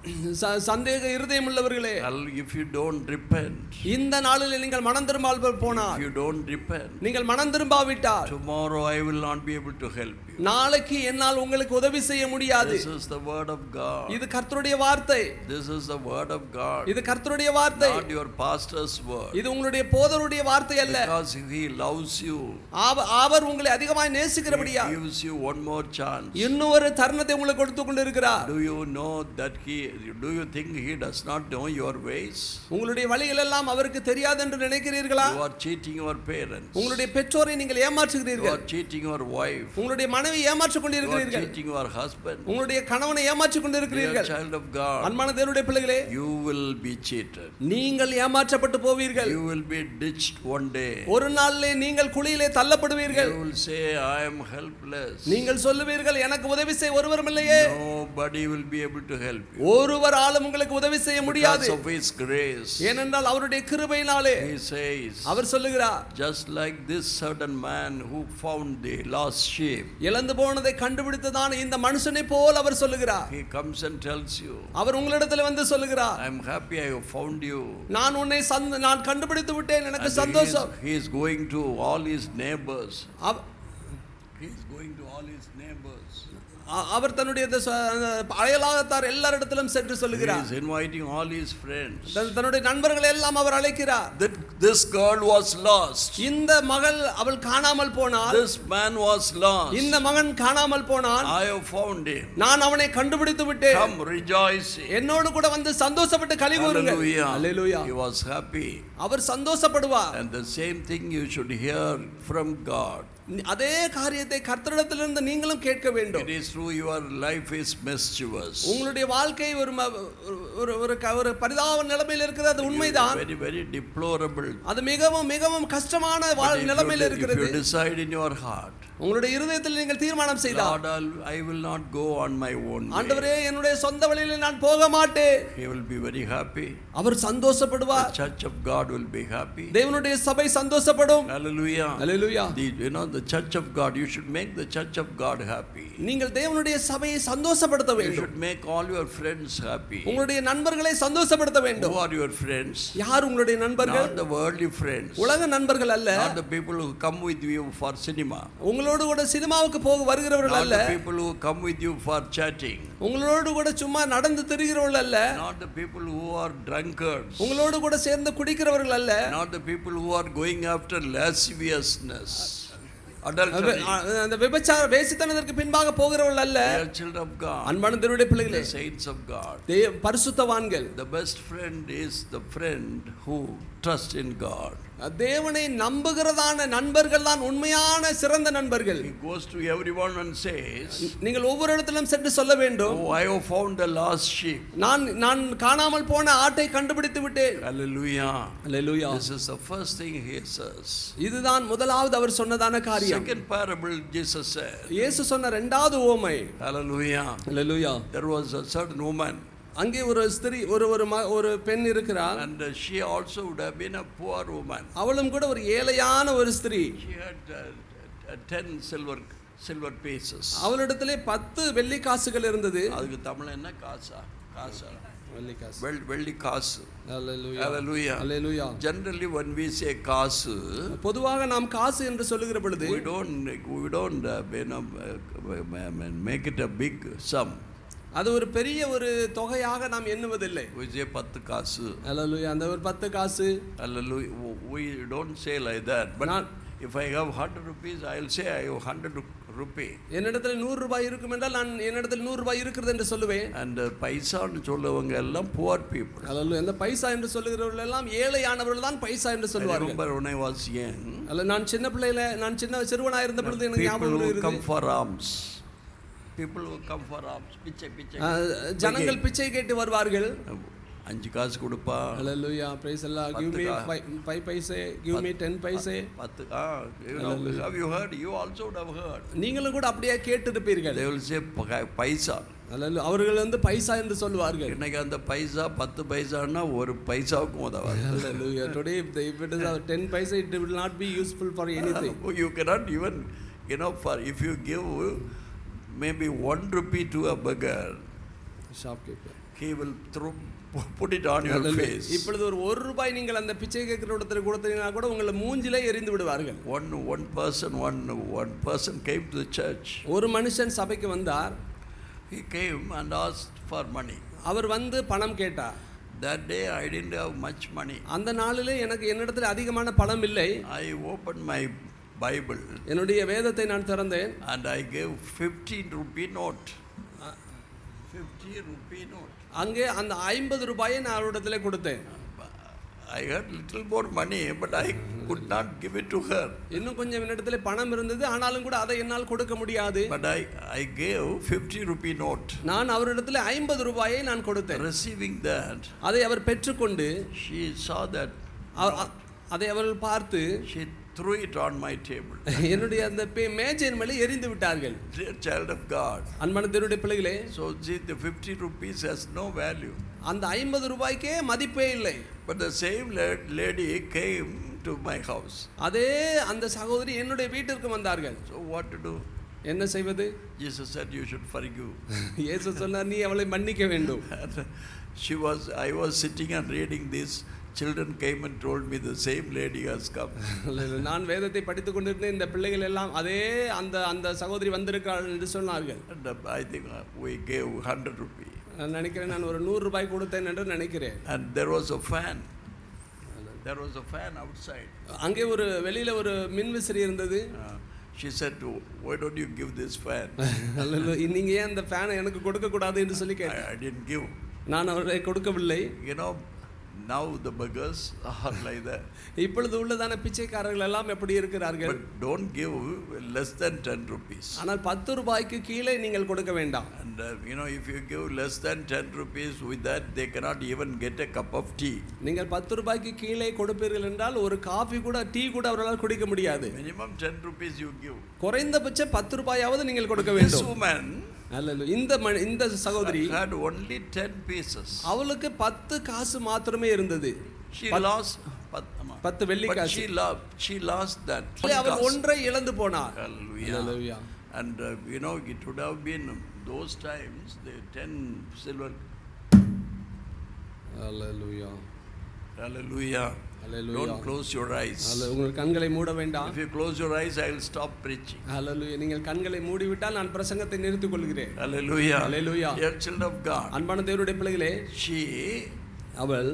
ச- சந்தேக இருதயம் உள்ளவர்களே well, if you don't repent, இந்த நாளில் நீங்கள் மனம் திரும்பால் போனால் if you don't repent, நீங்கள் மனம் திரும்பாவிட்டால் tomorrow I will not be able to help you. நாளைக்கு என்னால் உங்களுக்கு உதவி செய்ய முடியாது This is the word of God. இது கர்த்தருடைய வார்த்தை This is the word of God, இது கர்த்தருடைய வார்த்தை not your pastor's word. இது உங்களுடைய போதருடைய வார்த்தை அல்ல Because he loves you, அவ- அவர் உங்களை அதிகமாய் he நேசிக்கிறபடியா gives you one more chance. இன்னொரு தருணத்தை உங்களுக்கு கொடுத்து கொண்டிருக்கிறார் Do you know that he, do you think he does not know your ways? உங்களுடைய வழிகள் எல்லாம் அவருக்கு தெரியாது என்று நினைக்கிறீர்களா You are cheating your parents. உங்களுடைய பெற்றோரை நீங்கள் You ஏமாற்றுகிறீர்கள் are cheating your wife. உங்களுடைய மனைவி ஏமாற்றிக் You are கொண்டிருக்கிறீர்கள் cheating your husband. உங்களுடைய கணவனை ஏமாற்றிக் Dear கொண்டிருக்கிறீர்கள் child of God, அன்பான தேவனுடைய பிள்ளைகளே you will be cheated. நீங்கள் ஏமாற்றப்பட்டு போவீர்கள் You will be ditched one day. ஒரு நாளிலே நீங்கள் குழியிலே தள்ளப்படுவீர்கள் You will say, I am helpless. நீங்கள் சொல்லுவீர்கள் எனக்கு உதவி செய்ய ஒருவரும் இல்லையே Nobody will be able to help you. ஒருவர் ஆளும் உங்களுக்கு உதவி செய்ய முடியாது Because of His grace, ஏனென்றால் அவருடைய கிருபையினாலே He says, அவர் சொல்லுகிறார் just like this certain man who found the lost sheep, இழந்து போனதை கண்டுபிடித்ததான இந்த மனுஷனை போல் அவர் சொல்லுகிறார் He comes and tells you, அவர் உங்களிடத்துல வந்து சொல்லுகிறார் I'm happy I have found you. நான் உன்னை சந்த நான் கண்டுபிடித்து விட்டேன் எனக்கு And he is, சந்தோஷம் he is going to all his neighbors. அவ- He is going to all his neighbors. அ- அவர் தன்னுடைய இந்த ச- அந்த அயலாகத்தார் எல்லாரிடத்திலும் சென்று He சொல்லுகிறார் is inviting all his friends. தன்- தன்னுடைய நண்பர்களை எல்லாம் அவர் அழைக்கிறார் That this girl was lost. இந்த மகள் அவள் காணாமல் போனாள் This man was lost. இந்த மகன் காணாமல் போனான் I have found him. நான் அவனை கண்டுபிடித்து விட்டேன் Come rejoicing. என்னோடு கூட வந்து சந்தோஷப்பட்டு கழி கூறுங்கள் Hallelujah. Hallelujah He was happy. Our சந்தோஷப்படுவார் And the same thing you should hear from God. அதே காரியத்தை கர்த்தரிடத்திலிருந்து நீங்களும் கேட்க வேண்டும் It is true your life is mischievous. உங்களுடைய வாழ்க்கை ஒரு ம- ஒரு ஒரு க- ஒரு பரிதாப நிலைமையில் இருக்கிறது அது உண்மைதான் Very, very deplorable. அது மிகவும் மிகவும் கஷ்டமான But வாழ் if you, நிலைமையில் if இருக்கிறது you decide in your heart, உங்களுடைய இருதயத்தில் நீங்கள் தீர்மானம் செய்தால் Lord, I'll- I will not go on my own way. ஆண்டவரே என்னுடைய சொந்த வழியில நான் போக மாட்டேன் He will be very happy. Our The சந்தோஷப்படுவார் church of God will be happy. தேவனுடைய சபை சந்தோஷப்படும் Hallelujah. Hallelujah The, you know, the church of God, you should make the church of God happy. நீங்கள் தேவனுடைய சபையை சந்தோஷப்படுத்த You வேண்டும் should make all your friends happy. உங்களுடைய நண்பர்களை சந்தோஷப்படுத்த Who வேண்டும் are your friends? யார் உங்களுடைய நண்பர்கள் Not the worldly friends. உலக நண்பர்கள் அல்ல Not the people who come with you for cinema. உங்களோடு கூட சினிமாவுக்கு போக வருகிறவர்கள் Not அல்ல the people who come with you for chatting. உங்களோடு கூட சும்மா நடந்து திரிகிறவர்கள் அல்ல Not the people who are drunkards. உங்களோடு கூட சேர்ந்து குடிக்கிறவர்கள் அல்ல Not the people who are going after lasciviousness. அந்த Adultery. அந்த விபச்சார வேசித்தனத்திற்கு பின்பாக போகிறவர்கள் அல்ல They are children of God. அன்பான தேவனுடைய பிள்ளைகளே The saints of God. தே- பரிசுத்தவான்கள் The best friend is the friend who trusts in God. தேவனை நம்புகிறதான நண்பர்கள் தான் உண்மையான சிறந்த நண்பர்கள் He goes to everyone and says, நீங்கள் ஒவ்வொரு இடத்திலும் சென்று சொல்ல வேண்டும் Oh, I have found the lost sheep. நான் நான் காணாமல் போன ஆட்டை கண்டுபிடித்து விட்டேன் Hallelujah. Hallelujah This is the first thing he says. இதுதான் முதலாவது அவர் சொன்னதான காரியம் Second parable, Jesus said, இயேசு சொன்ன இரண்டாவது ஓமை Hallelujah. Hallelujah There was a certain woman, அங்கே ஒரு ஸ்திரீ ஒரு ஒரு ம- ஒரு பெண் இருக்கிறார் and uh, she also would have been a poor woman. அவளும் கூட ஒரு ஏழையான ஒரு ஸ்திரீ She had uh, uh, ten silver silver pieces. அவளிடத்திலே பத்து வெள்ளி காசுகள் இருந்தது அதுக்கு தமிழ் என்ன காசா காசா வெள்ளி காசு வெள் வெள்ளி காசு அல்லேலூயா Hallelujah. Hallelujah Generally, when we say காசு, பொதுவாக நாம் காசு என்று சொல்லுகிற பொழுது we don't we don't uh, you know, uh, make it a big sum. அது ஒரு பெரிய ஒரு தொகையாக நாம் எண்ணுவதில்லை We say பத்து காசு. அல்லேலூயா அந்த ஒரு பத்து காசு Hallelujah. We don't say like that. But Not- if I have hundred rupees, I'll say I have hundred rupee. என்னிடத்தில் நூறு ரூபாய் இருக்கும் என்றால் நான் என்னிடத்தில் நூறு ரூபாய் இருக்கிறது என்று சொல்லுவேன் And uh, பைசான்னு சொல்லவங்க எல்லாம் poor people. அல்ல எந்த பைசா என்று சொல்லுகிறவர்கள் எல்லாம் ஏழையானவர்கள் தான் பைசா என்று I சொல்வார்கள் remember when I was young, அல்ல நான் சின்ன பிள்ளையில நான் சின்ன சிறுவனாக இருந்த பொழுது எனக்கு people ஞாபகம் who வருகிறது come for alms. People who come for alms. பிச்சை பிச்சை அஹ், ஜனங்கள் பிச்சை கேட்டு வருவார்கள் அஞ்சு காசு கொடுப்பா ஹalleluya praise allah give me பத்து 5 பைசே give me 10 பைசே பத்து ஆ you know have you heard you also would have heard நீங்களும் கூட அப்படியே கேட்டிருப்பீர்கள் they will say ப- பைசா ஹalleluya அவர்கள் வந்து பைசா என்று சொல்வார்கள் இன்னைக்கு அந்த பைசா பத்து பைசான்னா ஒரு பைசாவுக்கும் உதவாது hallelujah today if, the, if it is a 10 paisa it will not be useful for anything you cannot even you know for if you give maybe one rupee to a beggar shopkeeper he will throw put it on your Hallelujah. face இப்பொழுது ஒரு ஒரு ரூபாய் நீங்கள் அந்த பிச்சை கேட்கிற இடத்துல கொடுத்தீங்கன்னா கூட உங்களை மூஞ்சிலே எரிந்து விடுவார்கள் one one person one one person came to the church ஒரு மனுஷன் சபைக்கு வந்தார் he came and asked for money அவர் வந்து பணம் கேட்டார் that day i didn't have much money அந்த நாளிலே எனக்கு என்னிடத்தில் அதிகமான பணம் இல்லை i opened my bible என்னுடைய வேதத்தை நான் திறந்தேன் and i gave 15 rupee note 50 rupee note அங்கே அந்த ஐம்பது ரூபாயை நான் அவரிடத்துல கொடுத்தேன் I had little more money, but I could not give it to her. இன்னும் கொஞ்சம் என்னிடத்துல பணம் இருந்தது ஆனாலும் கூட அதை என்னால் கொடுக்க முடியாது But I, I gave 50 rupee note. நான் அவரிடத்துல ஐம்பது ரூபாயை நான் கொடுத்தேன் Receiving that, அதை அவர் பெற்றுக்கொண்டு she saw that அவ- அ- அதை அவர்கள் பார்த்து she threw it on my table. என்னுடைய அந்த பே- மேஜையின் மேலே எரிந்து விட்டார்கள் Dear child of God. அன்பான தேவனுடைய பிள்ளைகளே So see, the 50 rupees has no value. அந்த ஐம்பது ரூபாய்க்கே மதிப்பே இல்லை But the same la- lady came to my house. அதே அந்த சகோதரி என்னுடைய வீட்டிற்கு வந்தார்கள் So what to do? என்ன செய்வது Jesus said, You should forgive. இயேசு சொன்னார் நீ அவளை மன்னிக்க வேண்டும் And she was, I was sitting and reading this. Children came and told me the same lady has come. நான் வேதத்தை படித்துக் கொண்டிருந்தேன் இந்த பிள்ளைகள் எல்லாம் அதே அந்த அந்த சகோதரி வந்திருக்கிறாள் என்று சொன்னார்கள் And uh, I think uh, we gave 100 rupees. நான் நினைக்கிறேன் நான் ஒரு நூறு ரூபாய் கொடுத்தேன் என்று நினைக்கிறேன் And there was a fan. There was a fan outside. அங்கே ஒரு வெளியில ஒரு மின்விசிறி இருந்தது Uh, she said, Why don't you give this fan? அல்லேலூயா. நீங்க ஏன் அந்த ஃபேனை எனக்கு கொடுக்க கூடாது என்று சொல்லி I, கேட்டேன் I didn't give. நான் அவரை கொடுக்கவில்லை You know, now the beggars are like that. இப்பொழுது உள்ளதான பிச்சைக்காரர்கள் எல்லாம் எப்படி இருக்கிறார்கள் But don't give less than 10 rupees. ஆனால் பத்து ரூபாய்க்கு கீழே நீங்கள் கொடுக்க வேண்டாம் And uh, you know, if you give less than 10 rupees, with that they cannot even get a cup of tea. நீங்கள் பத்து ரூபாய்க்கு கீழே கொடுப்பீர்கள் என்றால் ஒரு காஃபி கூட டீ கூட அவர்களால் குடிக்க முடியாது Minimum 10 rupees you give. குறைந்தபட்சம் பத்து ரூபாயாவது நீங்கள் கொடுக்க This வேண்டும் woman அல்ல இந்த ம- இந்த சகோதரி had only 10 pieces. அவளுக்கு பத்து காசு மாத்திரமே இருந்தது She lost பத்- ஆமா. பத்து வெள்ளி But காசு she lost, she lost that. அவள் காசு. ஒன்றை இழந்து போனார் Hallelujah. Hallelujah. And uh, you know, it would have been those times, the 10 silver. Hallelujah. Hallelujah. Hallelujah. Don't close your eyes. அல்ல உங்கள் கண்களை மூட வேண்டாம் If you close your eyes, I will stop preaching. ஹalleluya நீங்கள் கண்களை மூடிவிட்டால் நான் பிரசங்கத்தை நிறுத்திக் கொள்கிறேன் Hallelujah. Hallelujah. Dear children of God, அன்பான தேவனுடைய பிள்ளைகளே she அவள்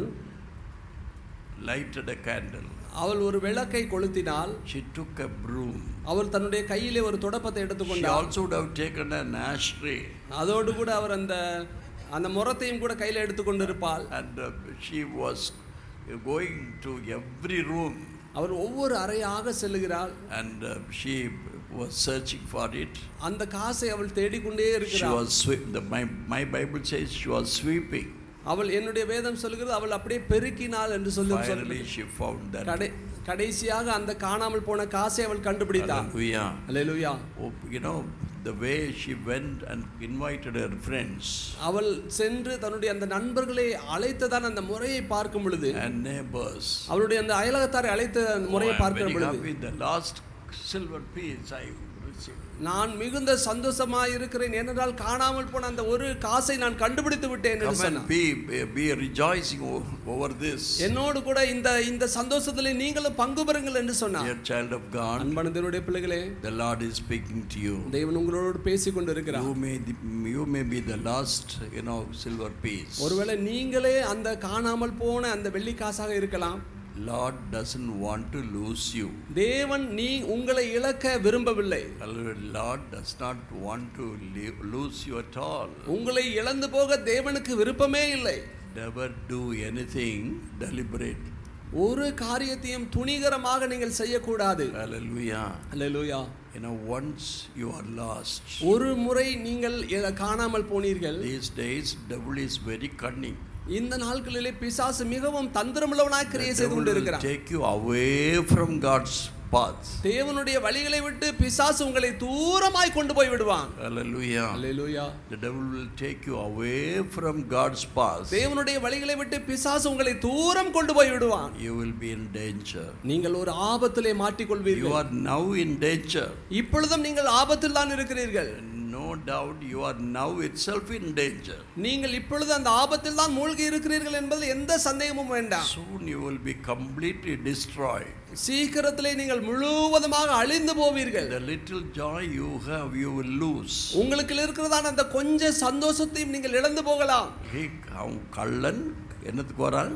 lighted a candle. அவள் ஒரு விளக்கை கொளுத்தினால் She took a broom. அவள் தன்னுடைய கையிலே ஒரு தொடப்பத்தை She எடுத்துக்கொண்டாள் also would have taken an ashtray அதோடு கூட அவர் அந்த அந்த முறத்தையும் கூட கையில எடுத்துக்கொண்டு இருப்பாள் and uh, she was going to every room அவர் ஒவ்வொரு அறையாக செல்லுகிறாள் and uh, she was searching for it. அந்த காசை அவள் தேடிக்கொண்டே She இருக்கிறாள் was sweep. The, my my Bible says she was sweeping. அவள் என்னுடைய வேதம் சொல்கிறது அவள் அப்படியே பெருக்கினாள் என்று சொல்லி Finally, சொல்லுது she found that. கடை கடைசியாக அந்த காணாமல் போன காசை அவள் கண்டுபிடித்தாள் Hallelujah. Hallelujah Oh, you know the way she went and invited her friends அவள் சென்று தன்னுடைய அந்த நண்பர்களை அழைத்ததான் அந்த முறையை பார்க்கும் பொழுது and neighbors. அவளுடைய அந்த அயலகத்தாரை அழைத்த அந்த முறையை Oh, I'm பார்க்கிற very பொழுது happy. The last silver piece I received. நான் மிகுந்த சந்தோஷமாய் இருக்கிறேன் ஏனென்றால் காணாமல் போன அந்த ஒரு காசை நான் கண்டுபிடித்து விட்டேன் என்று Come and சொன்னான் be, be, be rejoicing o- over this. என்னோடு கூட இந்த இந்த சந்தோஷத்திலே நீங்களும் பங்கு பெறுங்கள் என்று சொன்னார் Dear child of God, அன்பான தேவனுடைய பிள்ளைகளே the Lord is speaking to you. தேவன் உங்களோடு பேசி கொண்டிருக்கிறார் You may, you may be the last, you know, silver piece. ஒருவேளை நீங்களே அந்த காணாமல் போன அந்த வெள்ளி காசாக இருக்கலாம் Lord doesn't want to lose you. தேவன் நீ உங்களை இழக்க விரும்பவில்லை Hallelujah. Lord does not want to le- lose you at all. உங்களை இழந்து போக தேவனுக்கு விருப்பமே இல்லை Never do anything deliberate. ஒரு காரியத்தையும் துணிகரமாக நீங்கள் செய்யக்கூடாது Hallelujah. Hallelujah You know, once you are lost, ஒரு முறை நீங்கள் இழ- காணாமல் போனீர்கள் these days devil is very cunning. இந்த நாட்களிலே பிசாசு மிகவும் தந்திரமுள்ளவனாய் The கிரியை செய்து devil will கொண்டிருக்கிறான் take you away from God's path. தேவனுடைய வழிகளை விட்டு பிசாசு உங்களை தூரமாய் கொண்டு போய் விடுவான் Hallelujah. Hallelujah The devil will take you away from God's path. தேவனுடைய வழிகளை விட்டு பிசாசு உங்களை தூரம் கொண்டு போய் விடுவான் You will be in danger. நீங்கள் ஒரு ஆபத்திலே You மாட்டிக்கொள்வீர்கள் are now in danger. இப்பொழுதும் நீங்கள் ஆபத்தில் தான் இருக்கிறீர்கள் No doubt you are now itself in danger. நீங்கள் இப்பொழுது அந்த ஆபத்தில் தான் மூழ்கி இருக்கிறீர்கள் என்பதில் எந்த சந்தேகமும் வேண்டாம் Soon you will be completely destroyed. சீக்கிரத்திலே நீங்கள் முழுவதுமாக அழிந்து போவீர்கள் The little joy you have, you will lose. உங்களுக்கு இருக்கிறதான அந்த கொஞ்ச சந்தோஷத்தையும் நீங்கள் இழந்து போகலாம் He, அவன் கள்ளன் என்னத்துக்கு வரான்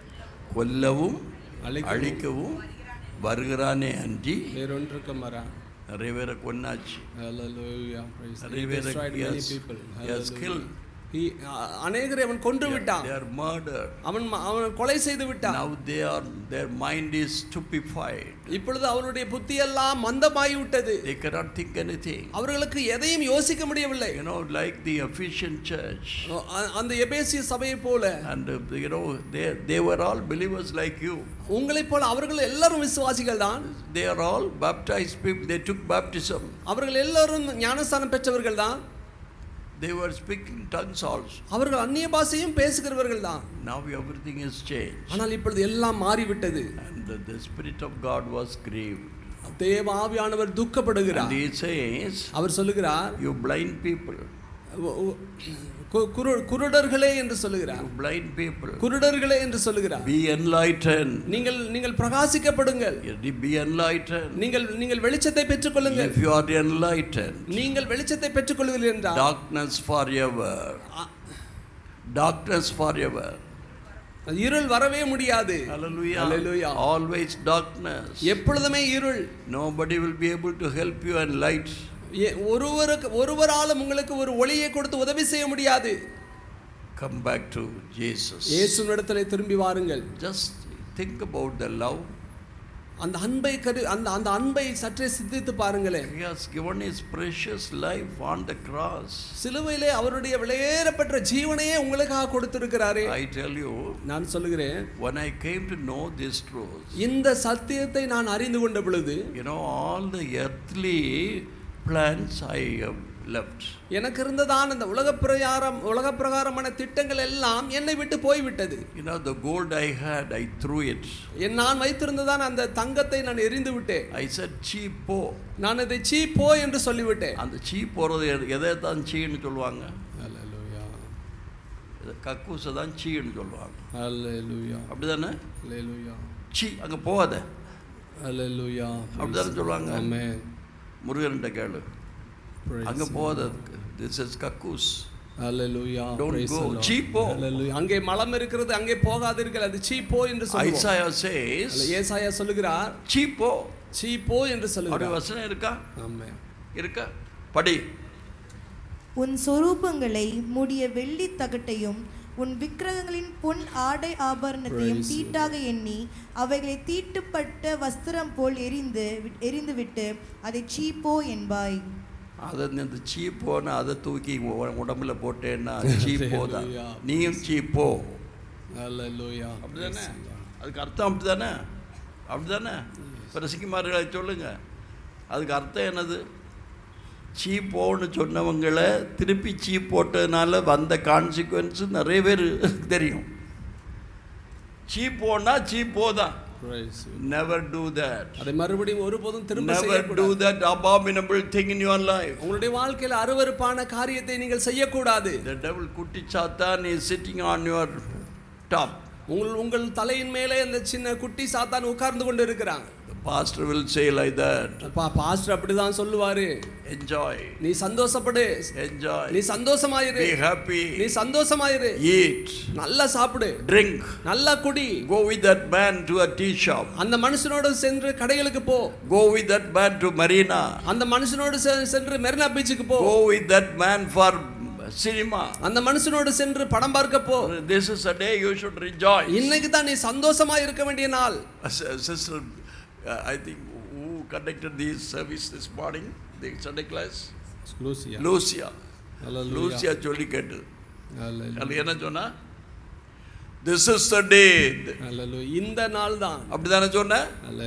கொல்லவும் அழிக்கவும். அழிக்கவும் வருகிறானே அன்றி வேறொன்றுக்கு மரா நிறைய பேரை கொன்னாச்சு Hallelujah. Praise நிறைய He பேரை destroyed he many has- people. he has Hallelujah. killed. He- அ- அநேகரை அவன் கொன்று விட்டான் They are murdered. அவன் ம- அவன் கொலை செய்து விட்டான் Now they are their mind is stupefied. இப்பொழுது அவருடைய புத்தி எல்லாம் மந்தமாகி விட்டது They cannot think anything. அவர்களுக்கு எதையும் யோசிக்க முடியவில்லை You know, like the Ephesian church. அ- அந்த எபேசிய சபையை போல And uh, you know, they, they were all believers like you. உங்களைப் போல அவர்கள் எல்லாரும் விசுவாசிகள் தான் They are all baptized people. They took baptism. அவர்கள் எல்லாரும் ஞானஸ்தானம் பெற்றவர்கள் தான் They were speaking tongues also. அவர்கள் அந்நிய பாஷையும் பேசுகிறவர்கள் தான் Now everything is changed. ஆனால் இப்பொழுது எல்லாம் மாறிவிட்டது And the, the Spirit of God was grieved. தேவ ஆவியானவர் துக்கப்படுகிறார் And he says, அவர் சொல்லுகிறார் You blind people, "உ- உ- கு- குரு- குருடர்களே என்று சொல்லுகிறார் you blind people, குருடர்களே என்று சொல்லுகிறார் be enlightened. நீங்கள் நீங்கள் பிரகாசிக்கப்படுங்கள் Be enlightened. நீங்கள் நீங்கள் வெளிச்சத்தை பெற்றுக்கொள்ளுங்கள் If you are enlightened, நீங்கள் வெளிச்சத்தை பெற்றுக்கொள்வீர்கள் என்றால் darkness forever. Darkness forever. இருள் வரவே முடியாது Hallelujah. Hallelujah. Always darkness. எப்பொழுதுமே இருள் Nobody will be able to help you and light. எ- ஒருவருக்கு ஒருவராலும் உங்களுக்கு ஒரு ஒளியை கொடுத்து உதவி செய்ய முடியாது Come back to Jesus. இயேசுவிடத்திலே திரும்பி வாருங்கள் Just think about the love. அந்த அன்பை கரு அந்த அந்த அன்பை சற்றே சிந்தித்து பாருங்களேன் He has given his precious life on the cross. சிலுவையிலே அவருடைய விலையேறப்பட்ட ஜீவனையே உங்களுக்காக கொடுத்திருக்கிறாரே I tell you, நான் சொல்லுகிறேன் when I came to know this truth, இந்த சத்தியத்தை நான் அறிந்து கொண்ட பொழுது you know, all the earthly plans I have left. எனக்கு இருந்ததான இந்த உலக பிரகாரம் உலக பிரகாரமான திட்டங்கள் எல்லாம் என்னை விட்டு போய்விட்டது You know, the gold I had, I threw it. என் நான் வைத்திருந்ததான அந்த தங்கத்தை நான் எரிந்து விட்டேன் I said, cheap po. நான் இதை சீ போ என்று சொல்லிவிட்டேன் அந்த சீ போகிறது எதை தான் சீன்னு சொல்லுவாங்க இது கக்கூஸை தான் சீன்னு சொல்லுவாங்க அப்படிதானே சீ அங்கே போகாத அப்படிதானே சொல்லுவாங்க முருகன்கிட்ட கேளு அங்கே போகாத திஸ் இஸ் கக்கூஸ் Don't go. Cheap போ. அங்கே மலம் இருக்கிறது அங்கே போகாதீர்கள் அது சீ போ என்று சொல்லுவோம் ஐசாயா says ஏசாயா சொல்லுகிறார் சீ போ சீ போ என்று அப்படி சொல்லுகிறார் வசனம் இருக்கா ஆமென் இருக்கா படி உன் சொரூபங்களை மூடிய வெள்ளி தகட்டையும் உன் விக்கிரகங்களின் பொன் ஆடை ஆபரணத்தையும் Praise தீட்டாக எண்ணி அவைகளை தீட்டுப்பட்ட வஸ்திரம் போல் எரிந்து விட்- எரிந்துவிட்டு அதை சீப்போ என்பாய் அதை இந்த சீப்போன்னு அதை தூக்கி உ- உடம்புல போட்டேன்னா சீப்போ தான் Hallelujah. நீயும் சீப்போ ஹalleluya அப்படிதானே அதுக்கு அர்த்தம் அப்படிதானே அப்படிதானே பிரசிக்குமார்களை சொல்லுங்க அதுக்கு அர்த்தம் என்னது சீ போன்னு சொன்னவங்களை திருப்பி சீ போட்டதுனால வந்த கான்சிக்வன்ஸ் நிறைய பேர் தெரியும் சீ போனா சீ தான் praise you. Never do that அதை மறுபடியும் ஒருபோதும் திரும்ப நெவர் டூ செய்யக்கூடாது that abominable thing in your life உங்களுடைய வாழ்க்கையில் அருவருப்பான காரியத்தை நீங்கள் செய்யக்கூடாது The devil குட்டி சாத்தான் is sitting on your top. உங்கள் உங்கள் தலையின் மேலே அந்த சின்ன குட்டி சாத்தான் உட்கார்ந்து கொண்டு இருக்கிறான் The pastor will say like that. பா பாஸ்டர் அப்படிதான் சொல்லுவாரு Enjoy. நீ சந்தோஷப்படு Enjoy. நீ சந்தோஷமாயிரு Be happy. நீ சந்தோஷமாயிரு Eat. நல்லா சாப்பிடு Drink. நல்லா குடி Go with that man to a tea shop. அந்த மனுஷனோடு சென்று கடைகளுக்கு போ Go with that man to Marina. அந்த மனுஷனோடு செ- சென்று மெரினா பீச்சுக்கு போ Go with that man for cinema. அந்த மனுஷனோடு சென்று படம் பார்க்க போ This is a day you should rejoice. இன்னைக்கு தான் நீ சந்தோஷமா இருக்க வேண்டிய நாள் As a sister, uh, I think, who conducted this service this morning, the Sunday class? Lucia Lucia சொல்லி கேட்டு அது என்ன சொன்னா திஸ் இஸ் த டே இந்த நாள் தான் அப்படிதானே சொன்ன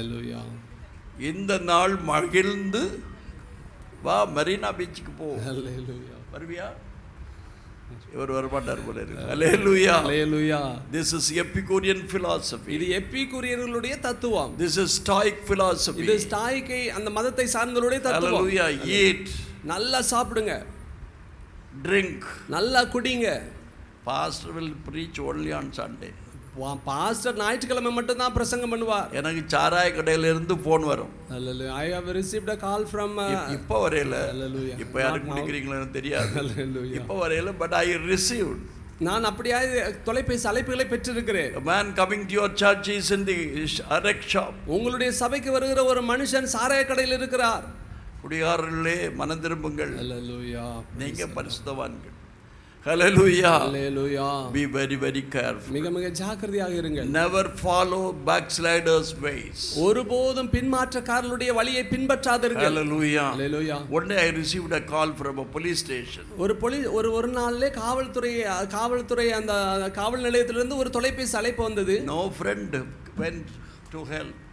இந்த நாள் மகிழ்ந்து வா மெரினா பீச்சுக்கு போ வருவியா இவர் வரமாட்டார் போல இருக்கு Hallelujah. This is Epicurean philosophy. இது எப்பிக்குரியர்களுடைய தத்துவம் This is Stoic philosophy. இது ஸ்தாயிக்கை அந்த மதத்தை சார்ந்தவருடைய தத்துவம் Hallelujah. Eat, நல்லா சாப்பிடுங்க drink. நல்லா குடிங்க Pastor will preach only on Sunday. வா- பாஸ்டர் ஞாயிற்றுக்கிழமை மட்டும் தான் பிரசங்கம் பண்ணுவார் எனக்கு சாராய கடையில இருந்து போன் வரும் I have received a call from இப்- இப்ப வரையில Hallelujah. இப்ப யாருக்கு Not now. குடிக்கிறீங்களோ எனக்கு தெரியாது Hallelujah. இப்ப வரையில பட் ஐ ரிசீவ்ட் நான் அப்படியாவது தொலைபேசி அழைப்புகளை பெற்றிருக்கிறேன் A man coming to your church is in the erect shop. உங்களுடைய சபைக்கு வருகிற ஒரு மனுஷன் சாராய கடையில் இருக்கிறார் குடிகாரர்களே மனம் திரும்புங்கள் நீங்க பரிசுத்தவான்கள் Hallelujah. Hallelujah. Be very very careful. மிக மிக ஜாக்கிரதையாக இருங்கள் Never follow backsliders' ways. ஒருபோதும் பின்மாற்றக்காரர்களுடைய வழியை பின்பற்றாதிருங்கள் Hallelujah. Hallelujah. One day I received a call from a police station. ஒரு பொலி ஒரு ஒரு நாள்ல காவல்துறை காவல்துறை அந்த காவல் நிலையத்திலிருந்து ஒரு தொலைபேசி அழைப்பு வந்தது No friend went to hell.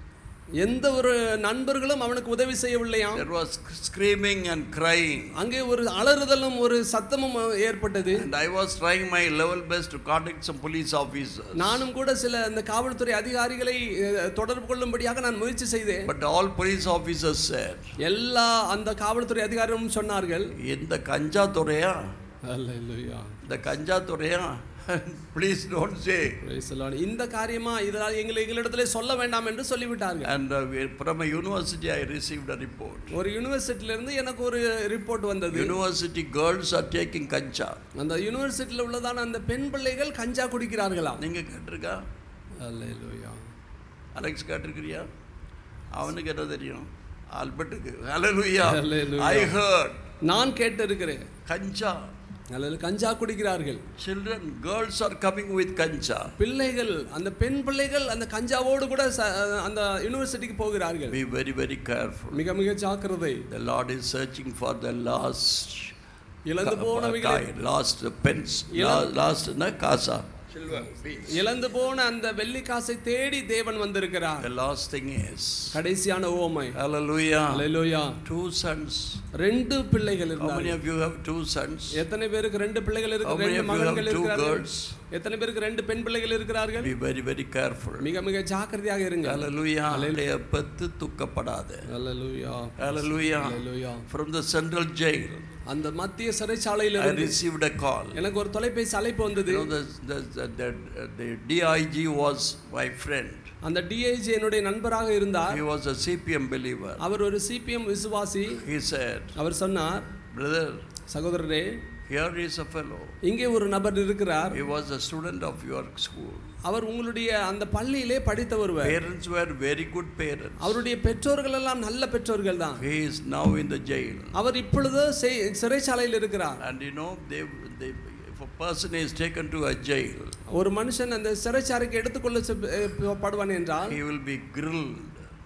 எந்த ஒரு நண்பர்களும் அவனுக்கு உதவி செய்யவில்லையாம் There was screaming and crying. அங்கே ஒரு அலறுதலும் ஒரு சத்தமும் ஏற்பட்டது And I was trying my level best to contact some police officers. நானும் கூட சில அந்த காவல்துறை அதிகாரிகளை அஹ், தொடர்பு கொள்ளும்படியாக நான் முயற்சி செய்தேன் But all police officers said, எல்லா அந்த காவல்துறை அதிகாரிகளும் சொன்னார்கள் இந்த கஞ்சா துறையா அல்லேலூயா இந்த கஞ்சா துறையா please don't say Praise the Lord. இந்த காரியமா இதனால் எங்களை எங்களிடத்திலே சொல்ல வேண்டாம் என்று சொல்லிவிட்டார்கள் And uh, we- from a university, I received a report. ஒரு யூனிவர்சிட்டில இருந்து எனக்கு ஒரு ரிப்போர்ட் வந்தது University girls are taking கஞ்சா அந்த யூனிவர்சிட்டியில் உள்ளதான அந்த பெண் பிள்ளைகள் கஞ்சா குடிக்கிறார்களாம் நீங்க கேட்டிருக்கா அல்லேலூயா அலெக்ஸ் கேட்டிருக்கிறியா அவனுக்கு என்ன தெரியும் ஆல்பர்ட்டுக்கு ஹalleluya Hallelujah. ஐ ஹர்ட் நான் கேட்டு இருக்கிறேன் கஞ்சா அல்லது கஞ்சா குடிக்கிறார்கள் children girls are coming with கஞ்சா பிள்ளைகள் அந்த பெண் பிள்ளைகள் அந்த கஞ்சாவோடு கூட ச- அந்த யூனிவர்சிட்டிக்கு போகிறார்கள் be very very careful மிக மிக ஜாக்கிரதை the lord is searching for the last இழந்து போனவைகளை Ka- last pence இழந்து- last na casa silver piece இழந்து போன அந்த வெள்ளி காசை தேடி தேவன் வந்திருக்கிறார் the last thing is கடைசியான ஓமை hallelujah அல்லேலூயா two sons ரெண்டு பிள்ளைகள் how many இருந்தார்கள் of you have two sons எத்தனை பேருக்கு ரெண்டு பிள்ளைகள் How இருக்கு many ரெண்டு of you have மகன்கள் two இருக்கிறார்கள் girls? எத்தனை பேருக்கு ரெண்டு பெண் பிள்ளைகள் இருக்கிறார்கள் be very very careful மிக மிக ஜாக்கிரதையாக இருங்க hallelujah அவளுடைய பெத்து துக்கப்படாது அல்லேலூயா hallelujah hallelujah from the central jail அந்த மத்திய சிறைச்சாலையில i இருந்து received a call எனக்கு ஒரு தொலைபேசி அழைப்பு வந்தது you know the the, the, the, the dig was my friend அந்த டிஐஜி என்னுடைய நண்பராக இருந்தார் he was a cpm believer அவர் ஒரு சிபிஎம் விசுவாசி he said அவர் சொன்னார் brother சகோதரரே here is a fellow இங்கே ஒரு நபர் இருக்கிறார் he was a student of your school அவர் உங்களுடைய அந்த பள்ளியிலே படித்த ஒருவர் parents were very good parents அவருடைய பெற்றோர்கள் எல்லாம் நல்ல பெற்றோர்கள் தான் he is now in the jail அவர் இப்பொழுது செய்- சிறைச்சாலையில் இருக்கிறார் and you know they, they if a person is taken to a jail ஒரு மனுஷன் அந்த சிறைச்சாலைக்கு எடுத்துக்கொள்ள செப்- அஹ் படுவான் என்றால் he will be grilled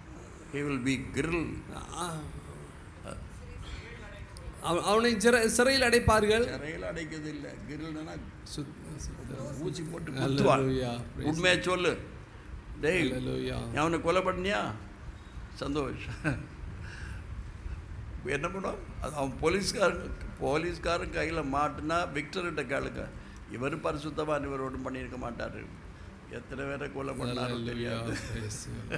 he will be grilled ஆ, அவ- அவனை சிறை- சிறையில் அடைப்பார்கள் சிறையில் அடைக்கிறது இல்லை கிரில்னா சுத்- ஊசி போட்டு குத்துவான் Hallelujah. Praise உண்மையை சொல்லு டேய் Hallelujah. நீ அவனை கொலை பண்ணியா சந்தோஷ் என்ன பண்ணும் அது அவன் போலீஸ்காரன் போலீஸ்காரன் கையில் மாட்டுனா விக்டர்கிட்ட கேளுங்க இவர் பரிசுத்தவான் இவர் ஒன்றும் பண்ணியிருக்க மாட்டார் எத்தனை பேரை கொலை பண்ணாலும் Hallelujah. தெரியாது Praise you.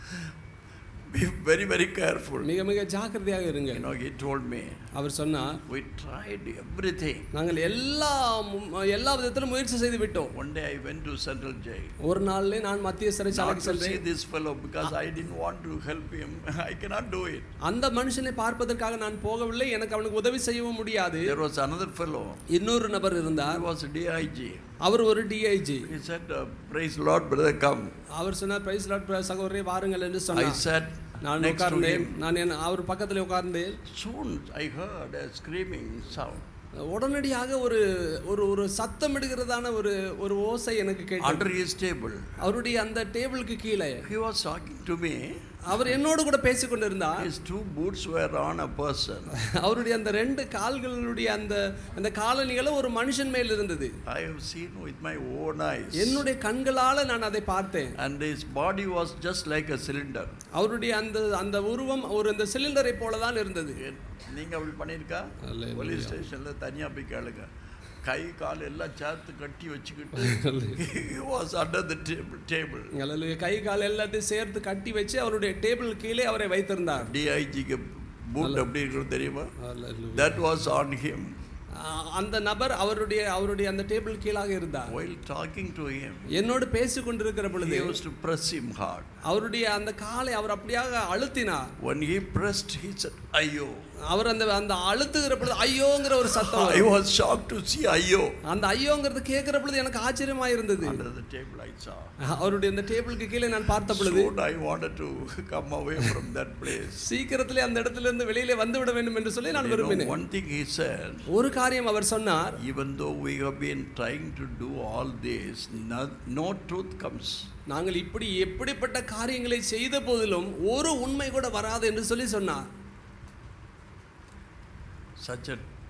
Be very very careful மிக மிக ஜாக்கிரதையாக இருங்க you know he told me அவர் சொன்னார் we tried everything நாங்கள் எல்லா மு- எல்லா விதத்திலும் முயற்சி செய்து விட்டோம் one day i went to central jail ஒரு நாள்ல நான் மத்திய not சிறைச்சாலைக்கு to see சென்றேன் this fellow because i didn't want to help him i cannot do it அந்த மனுஷனை பார்ப்பதற்காக நான் போகவில்லை எனக்கு அவனுக்கு உதவி செய்யவும் முடியாது there was another fellow இன்னொரு நபர் he இருந்தார் was a dig அவர் ஒரு DIG he said uh, praise lord brother come அவர் சொன்னார் பிரைஸ் லாட் சகோதரே வாருங்கள் என்று i சொன்னார் sat நான் next to உட்கார்ந்தேன் him நான் என் அவர் பக்கத்தில் உட்கார்ந்தேன் soon i heard a screaming sound உடனடியாக ஒரு ஒரு ஒரு சத்தம் இடுகிறதான ஒரு ஒரு ஓசை எனக்கு கேட்டது under his table அவருடைய அந்த டேபிளுக்கு கீழே he was talking to me அவர் என்னோடு கூட பேசிக் கொண்டிருந்தார் his two boots were on a person அவருடைய அந்த ரெண்டு கால்களுடைய அந்த அந்த காலணிகளும் ஒரு மனுஷன் மேல் இருந்தது i have seen with my own eyes என்னுடைய கண்களால நான் அதை பார்த்தேன் and his body was just like a cylinder அவருடைய அந்த அந்த உருவம் ஒரு இந்த சிலிண்டரை போல தான் இருந்தது நீங்க அப்படி பண்ணியிருக்கா Hallelujah. போலீஸ் ஸ்டேஷன்ல தனியா போய் கேளுங்க கை கால் எல்லாம் சேர்த்து கட்டி வச்சுக்கிட்டு was under the table table அல்லது கை கால் எல்லாத்தையும் சேர்த்து கட்டி வச்சு அவருடைய டேபிள் கீழே அவரை வைத்திருந்தார் டிஐஜிக்கு பூட் எப்படி இருக்கிறது தெரியுமா that was on him ah அந்த நபர் அவருடைய அவருடைய அந்த டேபிள் கீழாக இருந்தார் while talking to him என்னோடு பேசி கொண்டிருக்கிற he பொழுது used to press him hard அவருடைய அந்த காலை அவர் அப்படியாக அழுத்தினார் when he pressed he said ஐயோ அவர் அந்த அந்த அழுத்துகிற பொழுது ஐயோங்கிற ஒரு சத்தம் I வரும். was shocked to see ஐயோ அந்த ஐயோங்கிறது கேட்கிற பொழுது எனக்கு ஆச்சரியமா இருந்தது under the table I saw அவருடைய அந்த டேபிளுக்கு கீழே நான் பார்த்த பொழுது soon I wanted to come away from that place சீக்கிரத்திலே அந்த இடத்துல இருந்து வெளியிலே வந்து விட வேண்டும் என்று சொல்லி நான் you know, விரும்பினேன் one thing he said ஒரு காரியம் அவர் சொன்னார் even though we have been trying to do all this no, no truth comes நாங்கள் இப்படி எப்படிப்பட்ட காரியங்களை செய்த போதிலும் ஒரு உண்மை கூட வராது என்று சொல்லி சொன்னார் such a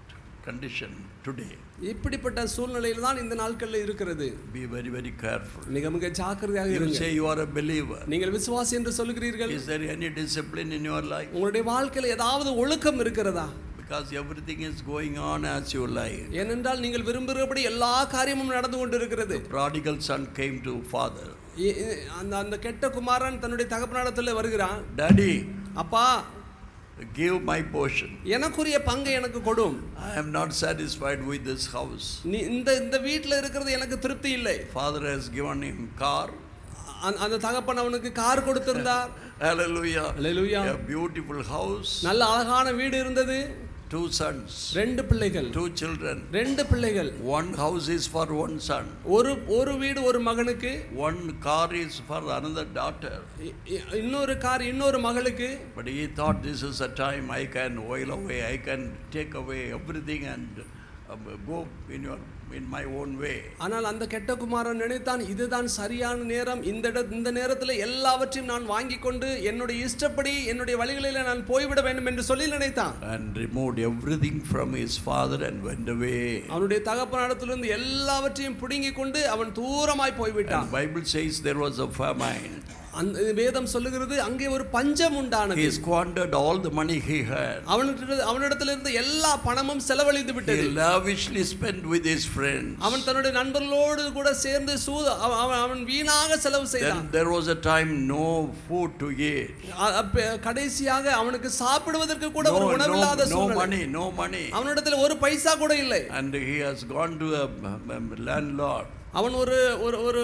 condition today. இப்படிப்பட்ட சூழ்நிலையில் தான் இந்த நாட்களில் இருக்கிறது Be very, very careful. மிக மிக ஜாக்கிரதையாக You இருங்க say you are a believer. நீங்கள் விசுவாசி என்று சொல்லுகிறீர்கள் Is there any discipline in your life? உங்களுடைய வாழ்க்கையில் ஏதாவது ஒழுக்கம் இருக்கிறதா Because everything is going on as you like. ஏனென்றால் நீங்கள் விரும்புகிறபடி எல்லா காரியமும் நடந்து கொண்டிருக்கிறது Prodigal son came to father. இ- இ- அந்த அந்த கெட்ட குமாரன் தன்னுடைய தகப்பனிடத்தில் வருகிறான் Daddy, அப்பா give my portion. எனக்குரிய பங்கை எனக்கு கொடும் I am not satisfied with this house. நீ இந்த இந்த வீட்டில் இருக்கிறது எனக்கு திருப்தி இல்லை Father has given him car. அந்த- அந்த தகப்பன் அவனுக்கு கார் கொடுத்திருந்தார் Hallelujah. Hallelujah. A beautiful house. நல்ல அழகான வீடு இருந்தது Two sons. ரெண்டு பிள்ளைகள் Two children. ரெண்டு பிள்ளைகள் One house is for one son. ஒரு ஒரு வீடு ஒரு மகனுக்கு One car is for another daughter. இ- இ- இன்னொரு கார் இன்னொரு மகளுக்கு But he thought this is a time I can while away, I can take away everything and um, go in your in my own way. ஆனால் அந்த கெட்ட குமாரன் நினைத்தான் இதுதான் சரியான நேரம் இந்த இட இந்த நேரத்தில் எல்லாவற்றையும் நான் வாங்கி கொண்டு என்னுடைய இஷ்டப்படி என்னுடைய வழிகளில் நான் போய்விட வேண்டும் என்று சொல்லி நினைத்தான் And removed everything from his father and went away. அவனுடைய தகப்பனிடத்திலிருந்து எல்லாவற்றையும் பிடுங்கி கொண்டு அவன் தூரமாய் போய்விட்டான் And Bible says there was a famine. அந்த வேதம் சொல்லுகிறது அங்கே ஒரு பஞ்சம் உண்டானது He squandered all the money he had. அவனிட அவனிடத்திலிருந்து எல்லா பணமும் செலவழிந்து He விட்டது lavishly spent with his friends. அவன் தன்னுடைய நண்பர்களோடு கூட சேர்ந்து சூ அவ- அவன் அவன் வீணாக செலவு செய்தான் Then there was a time no food to eat. அ- அப்ப கடைசியாக அவனுக்கு சாப்பிடுவதற்கு கூட No, ஒரு உணவில்லாத no, no சூழ்நிலை money, no money. அவனிடத்தில் ஒரு பைசா கூட இல்லை And he has gone to a um, landlord. அவன் ஒரு ஒரு ஒரு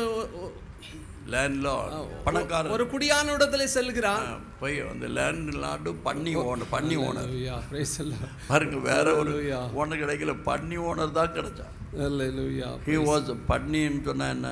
landlord ஒரு பணக்காரர் குடியான இடத்துல செல்கிறான் ஆ, போய் அந்த லேண்ட் பண்ணி ஓனர் பண்ணி owner Hallelujah. Praise the Lord. பாருங்க வேற ஒரு Hallelujah. ஓனர் கிடைக்கல பண்ணி ஓனர் தான் கிடைச்சான் Hallelujah. ஹி வாஸ் பண்ணின்னு சொன்னா என்ன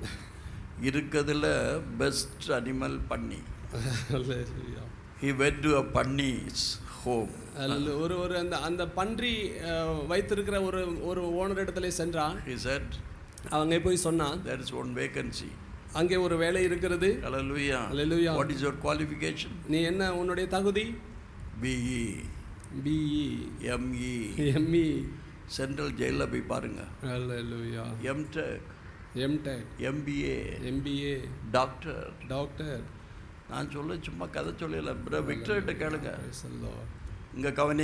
இருக்கிறதுல பெஸ்ட் அனிமல் பண்ணி Hallelujah. He went to a bunny's home Hallelujah. ஒரு ஒரு அந்த அந்த பன்றி அஹ், வைத்திருக்கிற ஒரு ஒரு ஓனர் இடத்துல சென்றான் ஹி செட் அவங்க போய் சொன்னான் தேர் இஸ் ஒன் வேகன்சி அங்கே ஒரு வேலை இருக்கிறது ஹalleluya Hallelujah. What is your qualification நீ என்ன உன்னுடைய தகுதி BE BE ME ME central ஜெயிலில் போய் பாருங்க ஹalleluya MTech MTech MBA MBA doctor doctor நான் சொல்ல சும்மா கதை சொல்லல ப்ரோ விக்டர்கிட்ட கேளுங்க Praise the Lord. இங்க கவனி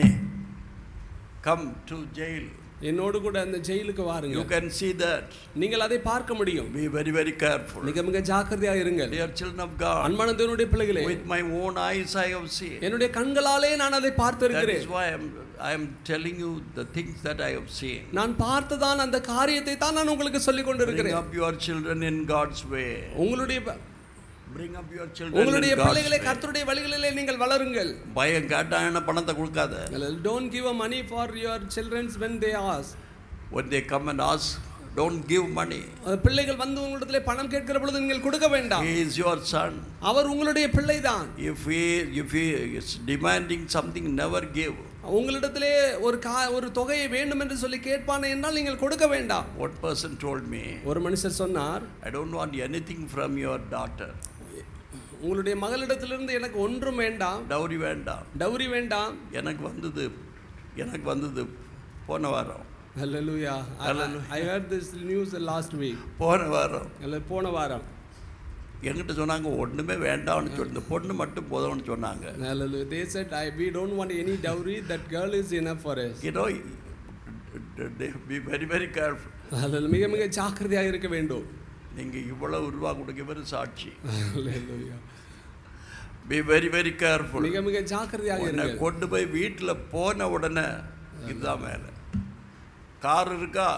கம் டு ஜெயில் என்னோடு கூட அந்த ஜெயிலுக்கு யூ வாருங்க கேன் see that நீங்கள் அதை பார்க்க முடியும் be very very careful மிக மிக ஜாக்கிரதையாக இருங்கள் dear children of god அன்பான தேவனுடைய பிள்ளைகளே with my own eyes i have seen என்னுடைய கண்களாலே நான் அதை that பார்த்திருக்கிறேன் is why i am i am telling you the things that i have seen நான் பார்த்ததான் அந்த காரியத்தை தான் நான் உங்களுக்கு சொல்லிக் bring கொண்டிருக்கிறேன் up your children in god's way உங்களுடைய ப- bring up your children உங்களுடைய in god's பிள்ளைகளை way கர்த்தருடைய வழிகளிலே நீங்கள் வளருங்கள் பயம் கேட்டா என்ன பணத்தை கொடுக்காத don't give a money for your childrens when they ask when they come and ask don't give money பிள்ளைகள் வந்து உங்களிடத்திலே பணம் கேட்கிற பொழுது நீங்கள் கொடுக்க வேண்டாம் he is your son அவர் உங்களுடைய பிள்ளைதான் if he if he is demanding something never give உங்களிடத்திலே ஒரு கா ஒரு தொகையை வேண்டும் என்று சொல்லி கேட்பானே என்றால் நீங்கள் கொடுக்க வேண்டாம் One person told me, ஒரு மனுஷர் சொன்னார் I don't want anything from your daughter. உங்களுடைய மகளிடத்திலிருந்து எனக்கு ஒன்றும் வேண்டாம் டவுரி வேண்டாம் டவுரி வேண்டாம் எனக்கு வந்தது எனக்கு வந்தது போன வாரம் Hallelujah. I, I heard this news last week. போன வாரம் அல்ல போன வாரம் என்கிட்ட சொன்னாங்க ஒன்றுமே வேண்டாம்னு சொல்லி இந்த பொண்ணு மட்டும் போதும்னு சொன்னாங்க Hallelujah. They said, I, we don't want any dowry. That girl is enough for us. You know, they be very very careful. Hallelujah. மிக மிக ஜாக்கிரதையாக இருக்க வேண்டும் நீங்கள் இவ்வளவு ரூபா கொடுக்கவர் சாட்சி Hallelujah. Be very very careful மிக மிக ஜாக்கிரதையாக உன்னை இருங்க கொண்டு போய் வீட்டில் போன உடனே இதுதான் மேலே கார் இருக்கா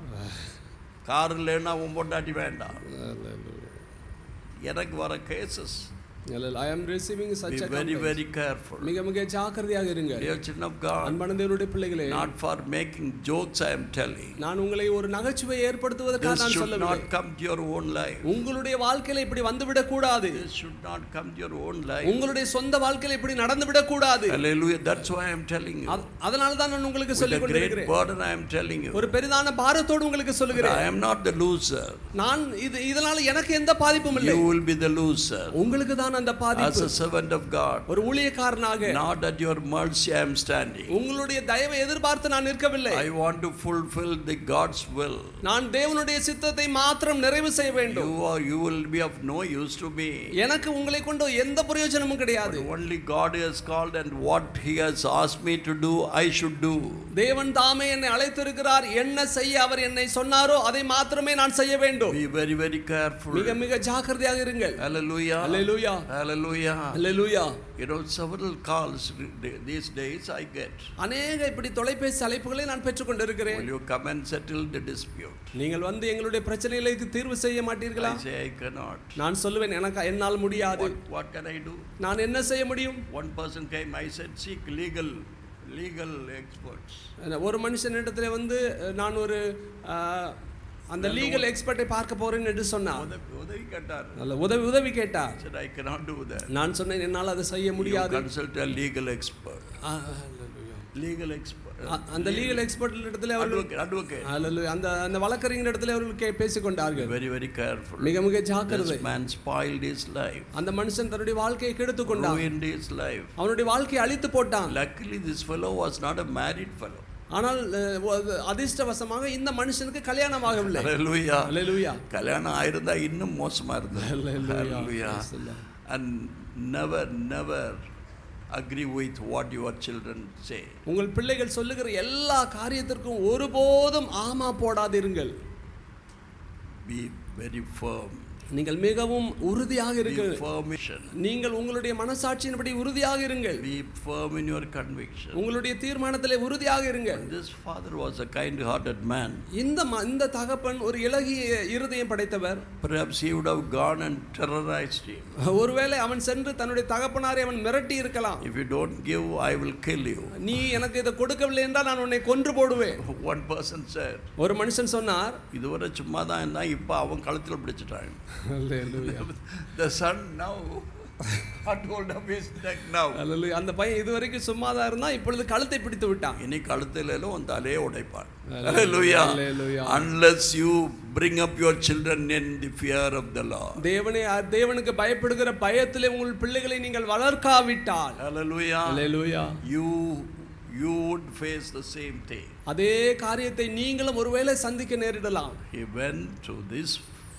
கார் இல்லைன்னா உன் பொண்டாட்டி வேண்டாம் Hallelujah. எனக்கு வர cases Hallelujah. I am receiving such be a very complaint. Very careful மிக மிக ஜாக்கிரதையாக இருங்க Dear children of God, அன்பான தேவனுடைய பிள்ளைகளே not for making jokes I am telling. நான் உங்களை ஒரு நகைச்சுவை ஏற்படுத்துவதற்காக This நான் should சொல்லவில்லை not come to your own life. உங்களுடைய வாழ்க்கையில இப்படி வந்துவிடக் கூடாது This should not come to your own life. உங்களுடைய சொந்த வாழ்க்கையில இப்படி நடந்துவிடக் கூடாது Hallelujah. That's why I am telling you. அதனால தான் நான் உங்களுக்கு With சொல்லிக் a great கொண்டிருக்கிறேன் burden I am telling you. ஒரு பெரிதான பாரத்தோடு உங்களுக்கு But சொல்லுகிறேன் I am not the loser. நான் இது இதனால எனக்கு எந்த பாதிப்பும் இல்லை You will be the loser. உங்களுக்கு தான் அந்த as பாதிப்பு a servant of God. ஒரு ஊழியக்காரனாக Not at your mercy I am standing. உங்களுடைய தயவை எதிர்பார்த்து நான் நிற்கவில்லை I want to fulfill the God's will. நான் தேவனுடைய சித்தத்தை மாத்திரம் நிறைவு செய்ய வேண்டும் You are you will be of no use to me. எனக்கு உங்களை கொண்டு எந்த பிரயோஜனமும் கிடையாது But only God has called and what He has asked me to do, I should do. தேவன் தாமே என்னை அழைத்திருக்கிறார் என்ன செய்ய அவர் என்னை சொன்னாரோ அதை மாத்திரமே நான் செய்ய வேண்டும் Be very, very careful. மிக மிக ஜாக்கிரதையாக இருங்கள் Hallelujah. Hallelujah Hallelujah. Hallelujah You know, several calls these days I get. அநேக இப்படி தொலைபேசி அழைப்புகளை நான் பெற்றுக்கொண்டிருக்கிறேன் Will you come and settle the dispute? நீங்கள் வந்து எங்களுடைய பிரச்சனைகளுக்கு தீர்வு செய்ய மாட்டீர்களா I say I cannot. நான் சொல்லுவேன் எனக்கு என்னால் முடியாது What, what can I do? நான் என்ன செய்ய முடியும் One person came, I said, seek legal, legal experts. ஒரு மனுஷனிடத்துல வந்து நான் ஒரு அஹ், அந்த லீகல் எக்ஸ்பர்ட்டை பார்க்க போறேன்னு என்று சொன்னார் உதவி உதவி கேட்டார் நல்ல உதவி உதவி கேட்டார் I said, I cannot do that. நான் சொன்னேன் என்னால் அதை செய்ய You முடியாது consult a legal expert. Ah, hallelujah. Legal expert. அ- அந்த லீகல் எக்ஸ்பர்ட் இடத்துல அவர்கள் Advocate, advocate. அல்லேலூயா. அந்த அந்த வழக்கறிஞர் இடத்துல அவர்கள் கே- பேசிக்கொண்டார்கள் Very, very careful. மிக மிக ஜாக்கிரதை This man spoiled his life, அந்த மனுஷன் தன்னுடைய வாழ்க்கையை கெடுத்து கொண்டான் ruined his life. அவனுடைய வாழ்க்கையை அழித்து போட்டான் Luckily, this fellow was not a married fellow. ஆனால் அஹ், ஒ- அதிர்ஷ்டவசமாக இந்த மனுஷனுக்கு கல்யாணம் ஆகவில்லை Hallelujah. அல்லேலூயா கல்யாணம் ஆயிருந்தா இன்னும் மோசமா இருந்தது Hallelujah. Hallelujah. Praise the Lord. and never never agree with what your children say உங்கள் பிள்ளைகள் சொல்லுகிற எல்லா காரியத்திற்கும் ஒருபோதும் ஆமா போடாதிருங்கள் be very firm நீங்கள் மிகவும் உறுதியாக be இருங்கள் firm mission. நீங்கள் உங்களுடைய மனசாட்சியின்படி உறுதியாக இருங்கள் be firm in your conviction உங்களுடைய தீர்மானத்திலே உறுதியாக இருங்கள் this father was a kind hearted man இந்த ம- இந்த தகப்பன் ஒரு இலகிய இருதயம் படைத்தவர் perhaps he would have gone and terrorized him ஒருவேளை அவன் சென்று தன்னுடைய தகப்பனாரை அவன் மிரட்டி இருக்கலாம் if you don't give i will kill you நீ எனக்கு இதை கொடுக்கவில்லை என்றால் நான் உன்னை கொன்று போடுவேன் one person said ஒரு மனுஷன் சொன்னார் இதுவரை சும்மா தான் இருந்தான் இப்போ அவன் கழுத்தில் பிடிச்சிட்டான் the son now got hold of his neck now அல்லேலூயா. அந்த பையன் இதுவரைக்கும் சும்மா தான் இருந்தான் இப்பொழுது கழுத்தை பிடித்து விட்டான் இனி கழுத்தில் உன் தலையே உடைப்பான் Hallelujah. Hallelujah. Hallelujah. unless you bring up your children in the fear of the Lord தேவனே தேவனுக்கு பயப்படுகிற பயத்திலே உங்கள் பிள்ளைகளை நீங்கள் வளர்க்காவிட்டால் Hallelujah. Hallelujah. you you would face the same thing அதே காரியத்தை நீங்களும் ஒருவேளை சந்திக்க நேரிடலாம் he went to this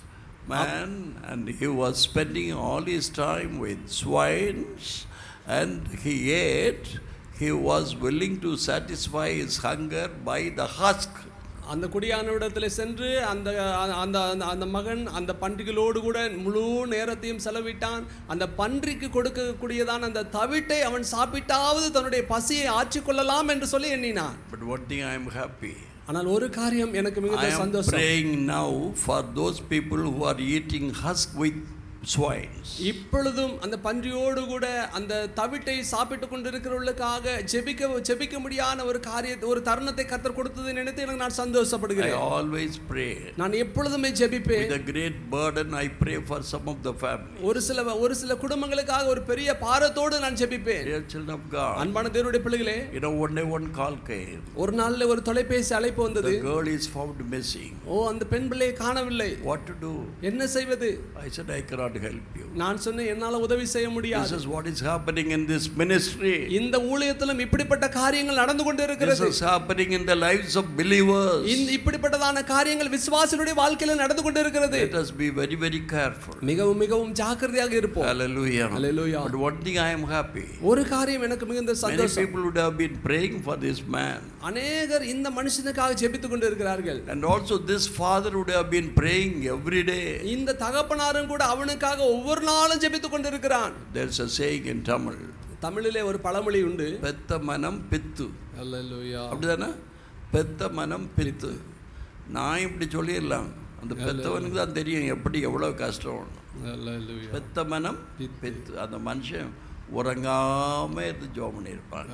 man and he was spending all his time with swines and he ate he was willing to satisfy his hunger by the husk அந்த குடியானவிடத்தில் சென்று அந்த அந்த அந்த- அந்த மகன் அந்த பன்றிகளோடு கூட முழு நேரத்தையும் செலவிட்டான் அந்த பன்றிக்கு கொடுக்கக்கூடியதான அந்த தவிட்டை அவன் சாப்பிட்டாவது தன்னுடைய பசியை ஆற்றிக்கொள்ளலாம் என்று சொல்லி எண்ணினான் but one thing i am happy ஆனால் ஒரு காரியம் எனக்கு I மிகுந்த am சந்தோஷம் praying now for those people who are eating husk with swines. இப்பொழுதும் அந்த பன்றியோடு கூட அந்த தவிட்டை சாப்பிட்டு கொண்டிருக்கிறவர்களுக்காக ஜெபிக்க ஜெபிக்க முடியாத ஒரு காரியத்தை ஒரு தருணத்தை கத்தர் கொடுத்ததை நினைத்து எனக்கு நான் I சந்தோஷப்படுகிறேன் always pray. நான் எப்பொழுதுமே ஜெபிப்பேன் With a great burden, I pray for some of the family. ஒரு சில ஒரு சில குடும்பங்களுக்காக ஒரு பெரிய பாரத்தோடு நான் ஜெபிப்பேன் Dear children of God, அன்பான தேவனுடைய பிள்ளைகளே you know, one day one call came. ஒரு நாள்ல ஒரு தொலைபேசி அழைப்பு வந்தது The girl is found missing. ஓ அந்த பெண் பிள்ளையை காணவில்லை What to do? என்ன செய்வது I said, I cannot help you. நான் சொன்னேன் என்னால உதவி செய்ய This முடியாது is what is happening in this ministry. இந்த ஊழியத்திலும் இப்படிப்பட்ட காரியங்கள் நடந்து கொண்டு This இருக்கிறது is happening in the lives of believers. இந்த இப்படிப்பட்டதான காரியங்கள் விசுவாசினுடைய வாழ்க்கையில நடந்து கொண்டு இருக்கிறது Let us be very, very careful. மிகவும் மிகவும் ஜாக்கிரதையாக இருப்போம் Hallelujah. Hallelujah. But one thing I am happy. ஒரு காரியம் எனக்கு மிகுந்த Many சந்தோஷம் people would have been praying for this man. அநேகர் இந்த மனுஷனுக்காக ஜெபித்துக் கொண்டு இருக்கிறார்கள் And also, this father would have been praying every day. இந்த தகப்பனாரும் கூட அவனுக்காக ஒவ்வொரு நாளும் ஜெபித்துக் கொண்டு இருக்கிறான் There's a saying in Tamil தமிழிலே ஒரு பழமொழி உண்டு பெத்த மனம் பித்து அப்படிதானே பெத்த மனம் பித்து நான் இப்படி சொல்லிடலாம் அந்த பெத்தவனுக்கு தான் தெரியும் எப்படி எவ்வளோ கஷ்டம் பெத்த மனம் பித்து அந்த மனுஷன் உறங்காம இருந்து ஜோம் பண்ணியிருப்பான்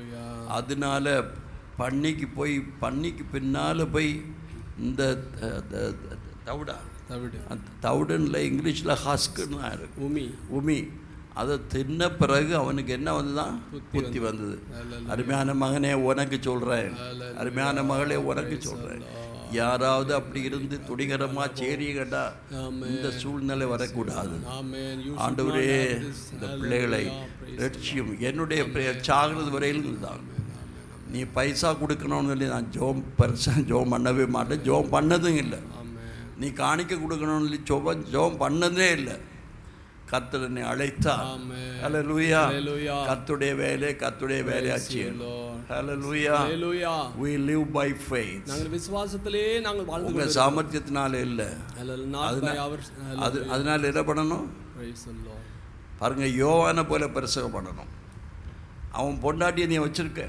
அதனால பன்னிக்கு போய் பன்னிக்கு பின்னால போய் இந்த த- த- த- தவிடா அந்த தவிடுன்ல இங்கிலீஷில் ஹஸ்க்குன்னு தான் இருக்கு உமி உமி அதை தின்ன பிறகு அவனுக்கு என்ன வந்துதான் புத்தி வந்தது அருமையான மகனே உனக்கு சொல்கிறேன் அருமையான மகளே உனக்கு சொல்கிறேன் யாராவது அப்படி இருந்து துணிகரமா சேரியங்கடா Amen. இந்த சூழ்நிலை வரக்கூடாது Amen. You should ஆண்டவரே not have this. இந்த பிள்ளைகளை Hallelujah. Praise லட்சியம் என்னுடைய பிரே- சாகிறது வரையிலும் தான் நீ பைசா கொடுக்கணும்னு சொல்லி நான் ஜோம் பெருசாக ஜோம் பண்ணவே மாட்டேன் ஜோம் பண்ணதும் இல்லை Amen. நீ காணிக்க கொடுக்கணும்னு சொல்லி ஜோம் ஜோம் பண்ணதே இல்லை கர்த்தர் என்னை அழைத்தார் Amen. ஹalleluya Hallelujah. கர்த்தருடைய வேலை கர்த்தருடைய வேலையாச்சு Praise you, Lord. Hallelujah Hallelujah. we live by faith நாங்கள் விசுவாசத்திலே நாங்கள் வாழ்ந்து உங்க கொண்டிருக்கிறோம். சாமர்த்தியத்தினால இல்லை Hallelujah. Not by அதனா- our அது அதனால என்ன பண்ணணும் Praise the Lord. பாருங்க யோவானை போல பிரசவம் பண்ணணும் அவன் பொண்டாட்டியை நீ வச்சிருக்க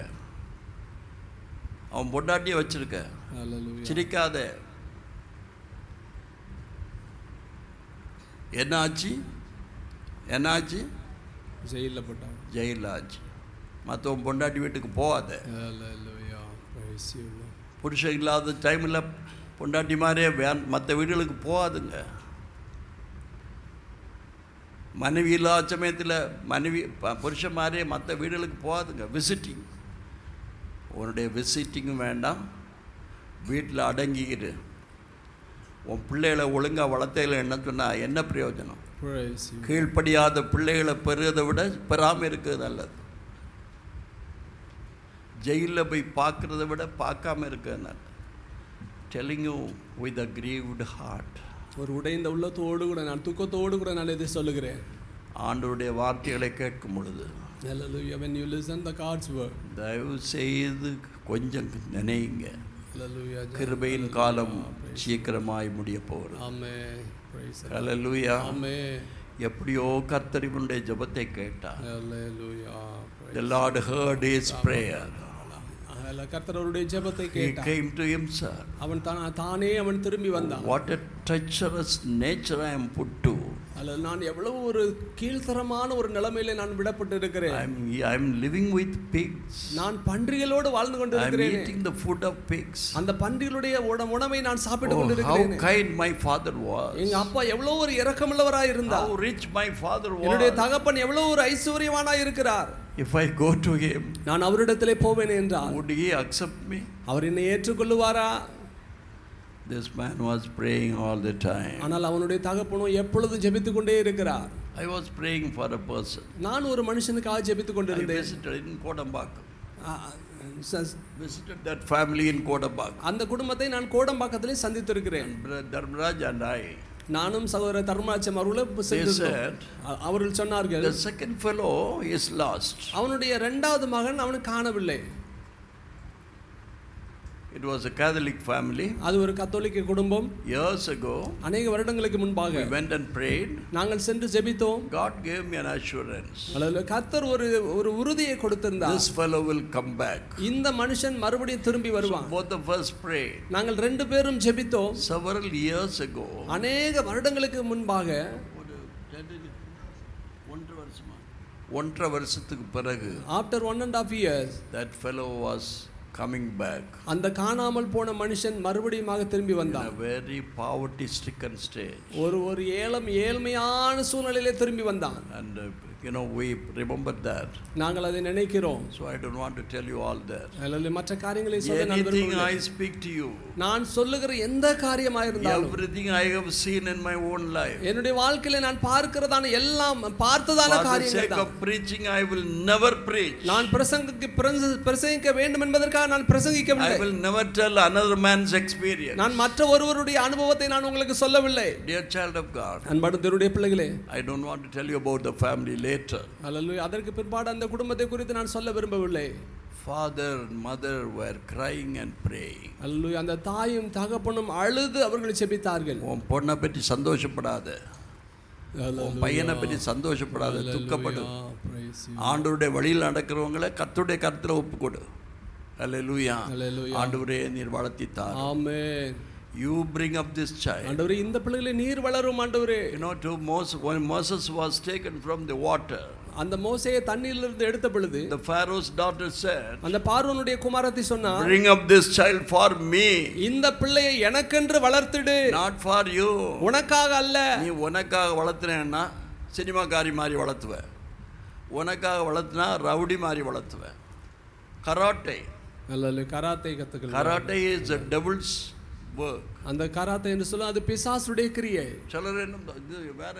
அவன் பொண்டாட்டியை வச்சிருக்க Hallelujah. சிரிக்காத என்ன ஆச்சு என்ன ஆச்சு ஜெயில்ல போட்டாங்க ஜெயிலில் ஆச்சு மற்றவன் பொண்டாட்டி வீட்டுக்கு போகாத Hallelujah. Praise you, Lord. புருஷன் இல்லாத டைமில் பொண்டாட்டி மாதிரியே வேன் மற்ற வீடுகளுக்கு போகாதுங்க மனைவி இல்லாத சமயத்தில் மனைவி ப- புருஷன் மாதிரியே மற்ற வீடுகளுக்கு போகாதுங்க விசிட்டிங் உன்னுடைய விசிட்டிங்கும் வேண்டாம் வீட்டில் அடங்கிக்கிட்டு உன் பிள்ளைகளை ஒழுங்காக வளர்த்தையில் என்ன சொன்னால் என்ன பிரயோஜனம் Praise you. கீழ்ப்படியாத பிள்ளைகளை பெறுவதை விட பெறாமல் இருக்கிறது நல்லது ஜெயிலில் போய் பார்க்குறத விட பார்க்காம இருக்கிறது நல்லது telling you with a grieved heart ஒரு உடைந்த உள்ளத்தோடு கூட நான் துக்கத்தோடு கூட நான் இதை சொல்லுகிறேன் ஆண்டவருடைய வார்த்தைகளை கேட்கும் பொழுது Hallelujah. When you listen the God's word. தயவு செய்து கொஞ்சம் நினைங்க Hallelujah. கிருபையின் காலம் சீக்கிரமாய் முடிய போகிறது Amen. Praise the Lord. Hallelujah Amen. எப்படியோ கர்த்தரிவனுடைய ஜெபத்தை கேட்டார் Hallelujah. Praise the lord heard his prayer அல்ல, கர்த்தர் அவருடைய ஜெபத்தை he கேட்டார் came to himself அவன் தான் தானே அவன் திரும்பி வந்தான் what a treacherous nature i am put to அல்ல நான் எவ்வளவு ஒரு கீழ்த்தரமான ஒரு நிலைமையில நான் விடப்பட்டு இருக்கிறேன் i'm i'm living with pigs நான் பன்றிகளோடு வாழ்ந்து கொண்டு i'm இருக்கிறேன் eating the food of pigs அந்த பன்றிகளுடைய உண- உணவை நான் சாப்பிட்டு oh, கொண்டு how இருக்கிறேன் kind my father was எங்க அப்பா எவ்வளவு ஒரு இரக்கமுள்ளவராய் இருந்தார் how rich my father என்னுடைய was தகப்பன் எவ்வளவு ஒரு ஐஸ்வர்யவானாய் இருக்கிறார் if i go to him நான் அவரிடத்திலே போவேன் என்றார் would he accept me அவர் என்னை ஏற்றுக்கொள்ளுவாரா this man was praying all the time ஆனால் அவனுடைய தகப்பனும் எப்பொழுதும் ஜெபித்துக் கொண்டே இருக்கிறார் i was praying for a person நான் ஒரு மனுஷனுக்காக ஜெபித்துக் i கொண்டிருந்தேன் visited in kodambak ஆ, ச- visited that family in kodambak அந்த குடும்பத்தை நான் கோடம்பாக்கத்திலே சந்தித்திருக்கிறேன் Brother dharmaraj and i நானும் சகோதரர் தர்மாச்சம் அவர்களும் they சென்றிருந்தோம். said அ- அவர்கள் சொன்னார்கள் the second fellow is lost அவனுடைய இரண்டாவது மகன் அவனுக்கு காணவில்லை It was a Catholic family. அது ஒரு கத்தோலிக்க குடும்பம் Years ago, அநேக வருடங்களுக்கு முன்பாக we went and prayed. நாங்கள் சென்று ஜெபித்தோம் God gave me an assurance. அதில் கத்தர் ஒரு ஒரு உறுதியை கொடுத்திருந்தார் This fellow will come back. இந்த மனுஷன் மறுபடியும் திரும்பி So வருவான் both of us prayed. நாங்கள் ரெண்டு பேரும் ஜெபித்தோம் Several years ago, அநேக வருடங்களுக்கு முன்பாக ஒரு ஒன்றரை வருஷமா ஒன்றரை வருஷத்துக்கு பிறகு after one and half years that fellow was coming back அந்த காணாமல் போன மனுஷன் மறுபடியுமாக திரும்பி in வந்தான் a very poverty stricken stage. ஒரு ஒரு ஏலம் ஏழ்மையான சூழ்நிலையிலே திரும்பி வந்தான் And uh, you know, we remember that. நாங்கள் அதை நினைக்கிறோம் So I don't want to tell you all that. அதில் மற்ற காரியங்களை சொல்ல நான் Anything விரும்பவில்லை. I speak to you, நான் சொல்லுகிற எந்த காரியமாக இருந்தாலும் everything I have seen in my own life, என்னுடைய வாழ்க்கையில நான் பார்க்கிறதான எல்லாம் பார்த்ததான for the காரியங்கள் sake தான் of preaching, I will never preach. நான் பிரசங்கிக்க பிரச- பிரசங்கிக்க வேண்டும் என்பதற்காக நான் I பிரசங்கிக்கவில்லை will never tell another man's experience. நான் மற்ற ஒருவருடைய அனுபவத்தை நான் உங்களுக்கு சொல்லவில்லை Dear child of God, அன்பான தேவனுடைய பிள்ளைகளே I don't want to tell you about the family later. அல்ல அதற்கு பிற்பாடு அந்த குடும்பத்தை குறித்து நான் சொல்ல விரும்பவில்லை Father and mother were crying and praying. அல்ல அந்த தாயும் தகப்பனும் அழுது அவர்கள் செபித்தார்கள் உன் பொண்ணை பற்றி சந்தோஷப்படாத உன் பையனை பற்றி சந்தோஷப்படாத துக்கப்படு ஆண்டவருடைய வழியில் நடக்கிறவங்களை கர்த்தருடைய கருத்தில் ஒப்புக்கொடு அல்லேலூயா Hallelujah. ஆண்டவரே நீர் வளர்த்தித்தார் ஆமென் you bring up this child ஆண்டவரே இந்த பிள்ளைகளை நீர் வளரும் ஆண்டவரே you know to Moses when Moses was taken from the water அந்த மோசையை தண்ணீரிலிருந்து எடுத்த பொழுது the Pharaoh's daughter said அந்த பார்வனுடைய குமாரத்தை சொன்னார் bring up this child for me இந்த பிள்ளையை எனக்கென்று வளர்த்திடு not for you உனக்காக அல்ல நீ உனக்காக வளர்த்துனேன்னா சினிமாக்காரி மாதிரி வளர்த்துவ உனக்காக வளர்த்துனா ரவுடி மாதிரி வளர்த்துவ கராட்டே அல்ல கராத்தை கத்துக்கலாம் karate is a devil's work. அந்த கராத்தே என்று சொல்ல அது பிசாசுடைய கிரியை சிலர் என்ன இது வேற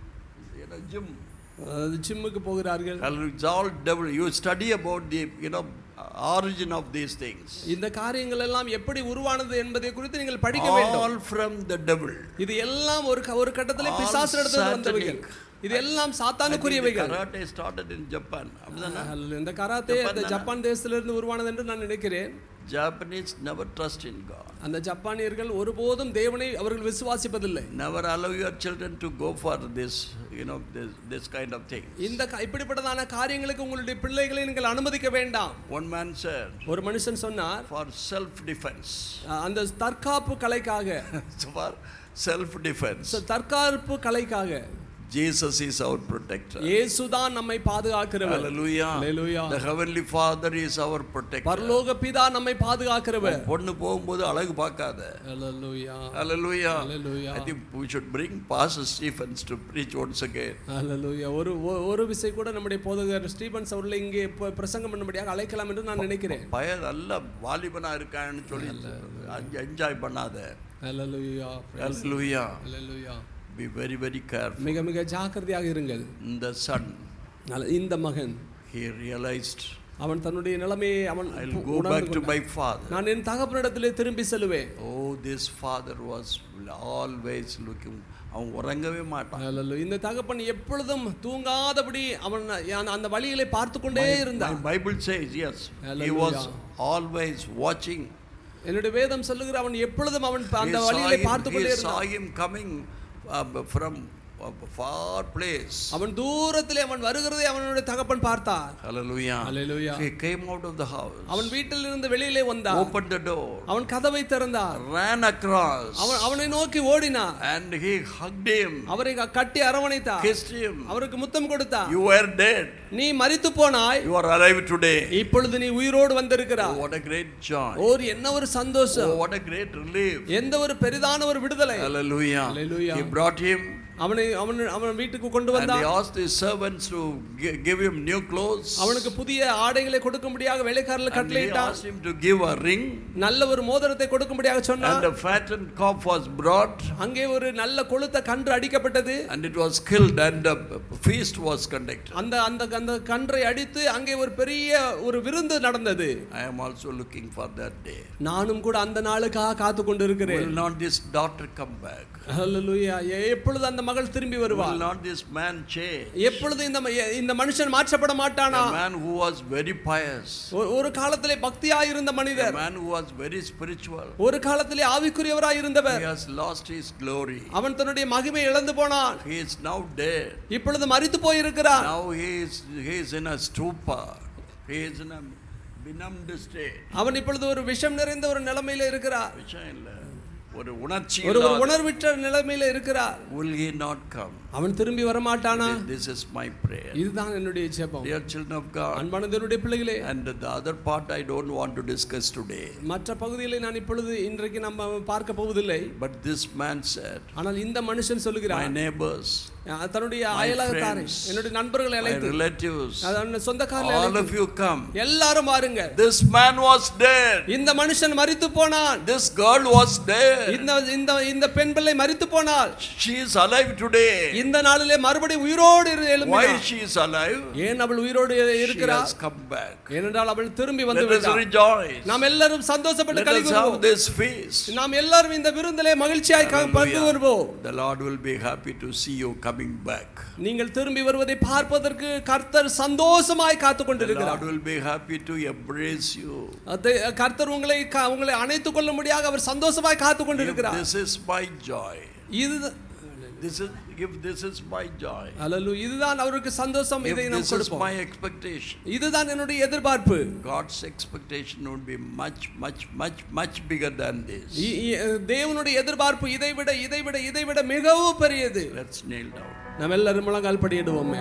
என்ன ஜிம் அது ஜிம்முக்கு போகிறார்கள் It's all devil. You study about the you know origin of these things. இந்த காரியங்கள் எல்லாம் எப்படி உருவானது என்பதை குறித்து நீங்கள் படிக்க வேண்டும் All from the devil. இது எல்லாம் ஒரு க- ஒரு கட்டத்திலே All பிசாசு இடத்துல வந்தவைகள் satanic. இது எல்லாம் I think the சாத்தானுக்குரியவைகள் karate started in Japan. அப்படிதானே? அல்ல, இந்த கராத்தே ஜப்பான் இந்த தானே? ஜப்பான் தேசத்திலிருந்து உருவானது என்று நான் நினைக்கிறேன் Japanese never trust in God. அந்த ஜப்பானியர்கள் ஒருபோதும் தேவனை அவர்கள் விசுவாசிப்பதில்லை Never allow your children to go for this, you know, this, this kind of thing. இந்த க- இப்படிப்பட்டதான காரியங்களுக்கு உங்களுடைய பிள்ளைகளை நீங்கள் அனுமதிக்க வேண்டாம் One man said, ஒரு மனுஷன் சொன்னார் for self-defense. அஹ், அந்த தற்காப்பு கலைக்காக so for self-defense. ச- தற்காப்பு கலைக்காக Jesus is our protector. இயேசுதான் நம்மை பாதுகாக்கிறவர் Hallelujah. Hallelujah. The heavenly Father is our protector. பரலோக பிதா நம்மை பாதுகாக்கிறவர் பொண்ணு போகும்போது அழகு பார்க்காத Hallelujah. Hallelujah. Hallelujah. I think we should bring Pastor Stephens to preach once again. Hallelujah. ஒரு ஒ- ஒரு விசை கூட நம்முடைய போதகர் ஸ்டீபன்ஸ் அவர்களை இங்கே ப- பிரசங்கம் பண்ணும்படியாக அழைக்கலாம் என்று நான் நினைக்கிறேன் பையன் நல்ல வாலிபனா இருக்கான்னு சொல்லி என்ஜாய் பண்ணாத Hallelujah. Praise Hallelujah. Hallelujah. Be very, very careful. மிக மிக ஜாக்கிரதையாக இருங்கள் The son, நல்ல- இந்த மகன் he realized, அவன் தன்னுடைய நிலைமையை அவன் I'll பு- go உணர்ந்து back to கொண்டான். my father. நான் என் தகப்பனிடத்திலே திரும்பி செல்லுவேன் Oh, this father was always looking. அவன் உறங்கவே மாட்டான் Hallelujah. இந்த தகப்பன் எப்பொழுதும் தூங்காதபடி அவன் அந்த- அந்த வழிகளை பார்த்து கொண்டே My இருந்தான் Bible says, yes, he Hallelujah. was always watching. என்னுடைய வேதம் சொல்லுகிற அவன் எப்பொழுதும் அவன் He அந்த saw வழிகளை him, பார்த்து கொண்டே he saw இருந்தான் him coming uh, from a far place. அவன் தூரத்திலே அவன் வருகிறதை அவனுடைய தகப்பன் பார்த்தார் Hallelujah. Hallelujah. He came out of the house, அவன் வீட்டில் இருந்து வெளியிலே வந்தான் opened the door, அவன் கதவை திறந்தார் ran across, அவன் அவனை நோக்கி ஓடினார் and he hugged him, அவரை க- கட்டி அரவணைத்தார் kissed him. அவருக்கு முத்தம் கொடுத்தார் You were dead. நீ மரித்து போனாய் You are alive today. இப்பொழுது நீ உயிரோடு Oh, வந்திருக்கிறாய் what a great joy. ஓர் என்ன ஒரு சந்தோஷம் Oh, what a great relief. எந்த ஒரு பெரிதான ஒரு விடுதலை Hallelujah. Hallelujah. He brought him அவனை அவன் அவன் வீட்டுக்கு கொண்டு and he வந்தான் asked his servants to gi- give him new clothes. அவனுக்கு புதிய ஆடைகளை கொடுக்கும்படியாக வேலைக்காரர்கள் And he கட்டளையிட்டான் asked him to give a ring. நல்ல ஒரு மோதிரத்தை கொடுக்கும்படியாக சொன்னான் And a fattened calf was brought. அங்கே ஒரு நல்ல கொளுத்த கன்று அடிக்கப்பட்டது And it was killed and a feast was conducted. அந்த அந்த அந்த கன்றை அடித்து அங்கே ஒரு பெரிய ஒரு விருந்து நடந்தது I am also looking for that day. நானும் கூட அந்த நாளுக்காக காத்து கொண்டு இருக்கிறேன் Will not this daughter come back? Hallelujah. எப்பொழுது அந்த மகள் திரும்பி Will வருவாள் not this man change? எப்பொழுது இந்த ம- இந்த மனுஷன் மாற்றப்பட மாட்டானா A man who was very pious. ஒரு- ஒரு காலத்திலே பக்தியாய் இருந்த A மனிதர் man who was very spiritual. ஒரு காலத்திலே ஆவிக்குரியவராய் He இருந்தவர் has lost his glory. அவன் தன்னுடைய மகிமை இழந்து போனான் He is now dead. இப்பொழுது மரித்து போயிருக்கிறான் Now he is, he is in a stupor. He is in a benumbed state. அவன் இப்பொழுது ஒரு விஷம் நிறைந்த ஒரு நிலைமையில இருக்கிறார் விஷயம் இல்ல. ஒரு உணர்ச்சி ஒரு ஒரு இல்லாத- உணர்விற்ற நிலைமையில இருக்கிறார் Will he not come? அவன் திரும்பி வர மாட்டானா This is my prayer. இதுதான் என்னுடைய ஜெபம் Dear children of God, அன்பான தேவனுடைய பிள்ளைகளே and the other part I don't want to discuss today. மற்ற பகுதிகளை நான் இப்பொழுது இன்றைக்கு நம்ம பார்க்க போவதில்லை But this man said, ஆனால் இந்த மனுஷன் My சொல்லுகிறான் neighbors, அஹ் தன்னுடைய My அயலகத்தாரை friends, என்னுடைய நண்பர்களை my அழைத்து relatives, அதாவது சொந்தக்காரர்களை all அழைத்து of you come. எல்லாரும் வாருங்க This man was dead. இந்த மனுஷன் மரித்து போனான் This girl was dead. இந்த இந்த இந்த பெண் பிள்ளை மரித்து போனாள் She is alive today. இந்த நாளிலே மறுபடியும் உயிரோடு இரு- Why எழும்பினாள் she is alive? ஏன் அவள் உயிரோடு She இருக்கிறாள் has come back. ஏனென்றால் அவள் திரும்பி வந்து Let us விட்டாள் rejoice. நாம் எல்லாரும் சந்தோஷப்பட்டு Let us have கழிவுவோம் this feast. நாம் எல்லாரும் இந்த விருந்திலே மகிழ்ச்சியாய் க- பங்கு Hallelujah. வருவோம் The Lord will be happy to see you coming back. நீங்கள் திரும்பி வருவதை பார்ப்பதற்கு கர்த்தர் சந்தோஷமாய் காத்து The கொண்டிருக்கிறார் Lord will be happy to embrace you. அதை- கர்த்தர் உங்களை க- உங்களை அணைத்துக் கொள்ளும்படியாக அவர் சந்தோஷமாய் காத்து If கொண்டிருக்கிறார் this is my joy, இது this is if this is my joy, அல்லலு இதுதான் அவருக்கு சந்தோஷம் if இதை நாம் this is கொடுப்போம் my expectation, இதுதான் என்னுடைய எதிர்பார்ப்பு God's expectation would be much, much, much, much bigger than this. இ- இ- தேவனுடைய எதிர்பார்ப்பு இதை விட இதை விட இதை விட மிகவும் பெரியது Let's kneel down. நம்ம எல்லாரும் முழங்கால் படியிடுவோமே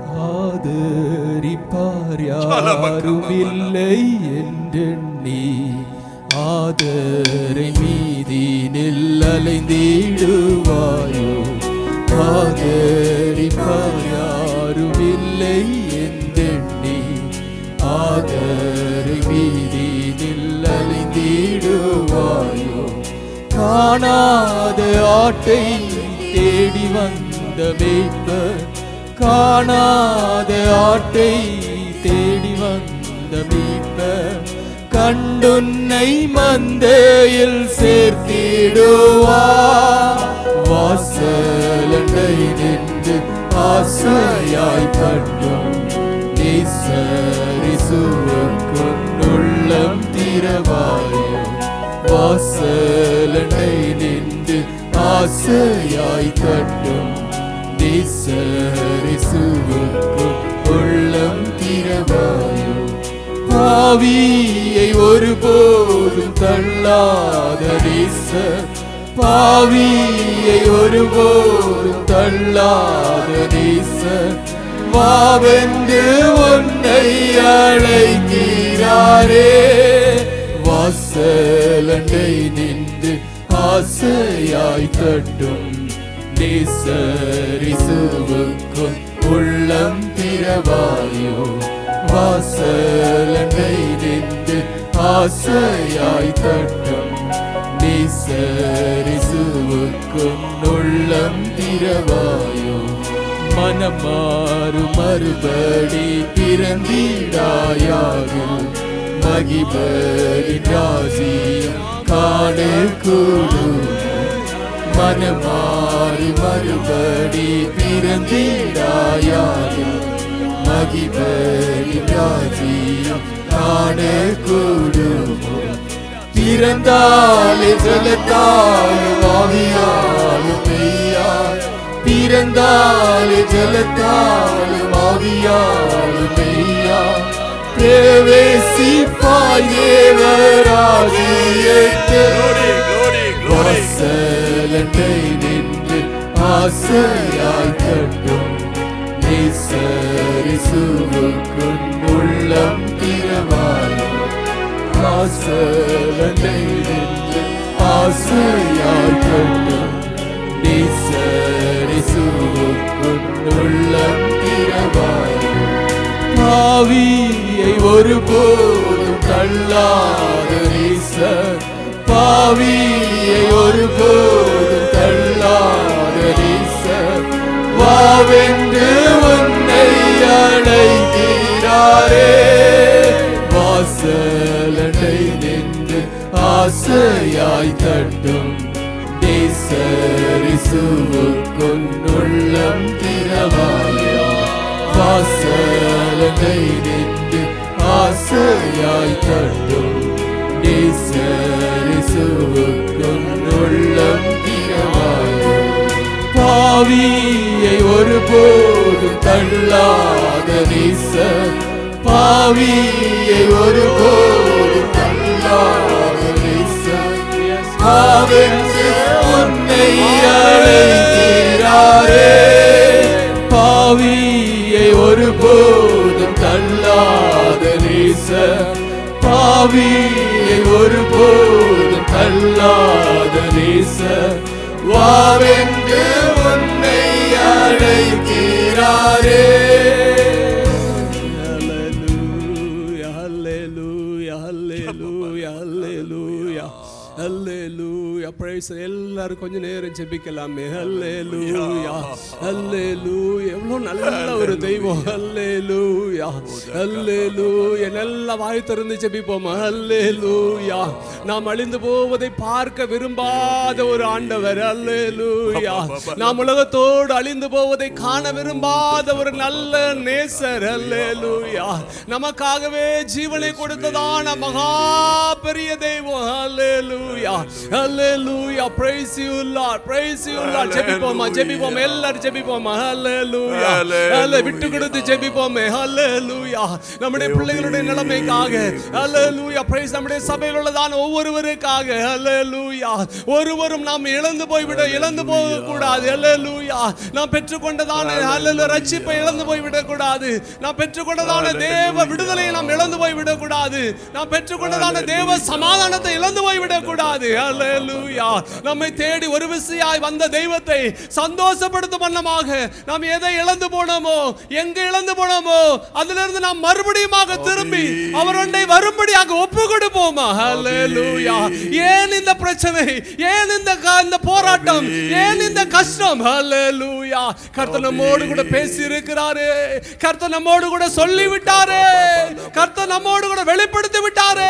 ஆதரிப்பார் யாரும் இல்லை என்றெண்ணி ஆதரை மீதினில் அலைந்திடுவாயோ ஆதரிப்பார் யாரும் இல்லை என்றெண்ணி ஆதரை மீதினில் அலைந்திடுவாயோ காணாத ஆட்டை தேடி வந்த மேய்ப்பர் காணாத ஆட்டை தேடி வந்த மீட்பர் கண்டுன்னை மந்தையில் சேர்த்திடுவா வாசலண்டை நின்று ஆசையாய் கண்டும் நேசரிசுவர்க்கும் உள்ளம் திரவாயோ வாசலண்டை நின்று ஆசையாய் கண்டும் நேசரிசுவர்க்கும் உள்ளம் திரவாயோ பாவியை ஒருபோதும் தள்ளாத நேசர் பாவியை ஒருபோதும் தள்ளாத நேசர் வாவென்று உன்னை அழைக்கிறாரே வாசலண்டை நின்று ஆசையாய் தட்டும் நேசரிசுவுக்கும் உள்ளம் திரவாயோ வாசலண்டை நின்று ஆசையாய் தட்டும் நேசரிசுவுக்கும் உள்ளம் திரவாயோ மனமாறு மறுபடி பிறந்திடாயாக மகிபரின் ராஜியம் காண கூடும் மனமாறு மறுபடி பிறந்திடாயாக மகிபரின் ராஜியம் காண கூடும் பிறந்தாலே ஜலத்தாலும் ஆவியாலும் மெய்யால் பிறந்தாலே ஜலத்தாலும் ஆவியாலும் மெய்யால் பிரவேசிப்பாய் தேவராஜியத்தை வாசலண்டை நின்று ஆசையாய் கட்டும் நேசரிசுவுக்கும் உள்ளம் திரவாயும் வாசலண்டை நின்று ஆசையாய் கட்டும் நேசரிசுவுக்கும் உள்ளம் திரவாயும் பாவியை ஒருபோதும் தள்ளாத நேசர் பாவியை ஒருபோதும் தள்ளாத நேசர் வாவென்று உன்னை அழைக்கிறாரே வாசலண்டை நின்று ஆசையாய் தட்டும் நேசரிசுவுக்கும் உள்ளம் திரவாயா வாசலண்டை நின்று ஆசையாய் தட்டும் நேசரிசுவுக்கும் உள்ளம் திரவாயா பாவியை ஒருபோதும் தள்ளாத நேசர் பாவியை ஒருபோதும் தள்ளாத நேசர் பாவென்று உன்னை அழைக்கிறாரே பாவியை ஒருபோதும் தள்ளாத நேசர் பாவியை ஒருபோதும் தள்ளாத நேசர் வாவென்று உன்னை அழைக்கிறாரே Hallelujah, hallelujah, hallelujah, hallelujah, hallelujah. Praise the- எல்லாரும் கொஞ்ச நேரம் ஜெபிக்கலாமே ஹல்லேலூயா ஹல்லேலூயா எவ்வளவு நல்ல ஒரு தெய்வம் ஹல்லேலூயா ஹல்லேலூயா நல்ல வாய் திறந்து ஜெபிப்போம் ஹல்லேலூயா நாம் அழிந்து போவதை பார்க்க விரும்பாத ஒரு ஆண்டவர் ஹல்லேலூயா நாம் உலகத்தோடு அழிந்து போவதை காண விரும்பாத ஒரு நல்ல நேசர் ஹல்லேலூயா நமக்காகவே ஜீவனை கொடுத்ததான மகா பெரிய தெய்வம் ஹalleluya ஹalleluya praise you lord praise you lord ஜெபிப்போமா ஜெபிப்போம் எல்லாரும் ஜெபிப்போமா ஹalleluya ஹalleluya விட்டு கொடுத்து ஜெபிப்போமே ஹalleluya நம்முடைய பிள்ளைகளுடைய நிலைமைக்காக ஹalleluya praise நம்முடைய சபையில் உள்ளதான ஒவ்வொருவருக்காக ஹalleluya ஒருவரும் நாம் இழந்து போய்விட இழந்து போக கூடாது ஹalleluya நாம் பெற்றுக்கொண்டதான ஹalleluya ரட்சிப்பை இழந்து போய்விடக் கூடாது நாம் பெற்றுக்கொண்டதான தேவ விடுதலையை நாம் இழந்து போய் விடக்கூடாது நாம் பெற்றுக்கொண்டதான தேவ சமாதானத்தை இழந்து போய் விடக்கூடாது ஹalleluya நம்மை தேடி ஒரு விசையாய் வந்த தெய்வத்தை சந்தோஷப்படுத்தும் வண்ணமாக நாம் எதை இழந்து போனோமோ எங்க இழந்து போனோமோ அதிலிருந்து நாம் மறுபடியுமாக திரும்பி அவருடைய வரும்படியாக ஒப்பு கொடுப்போமா ஹalleluya ஏன் இந்த பிரச்சனை ஏன் இந்த க- இந்த போராட்டம் ஏன் இந்த கஷ்டம் ஹalleluya கர்த்தர் நம்மோடு கூட பேசி இருக்கிறாரு கர்த்தர் நம்மோடு கூட சொல்லி விட்டாரு கர்த்தர் நம்மோடு கூட வெளிப்படுத்தி விட்டாரு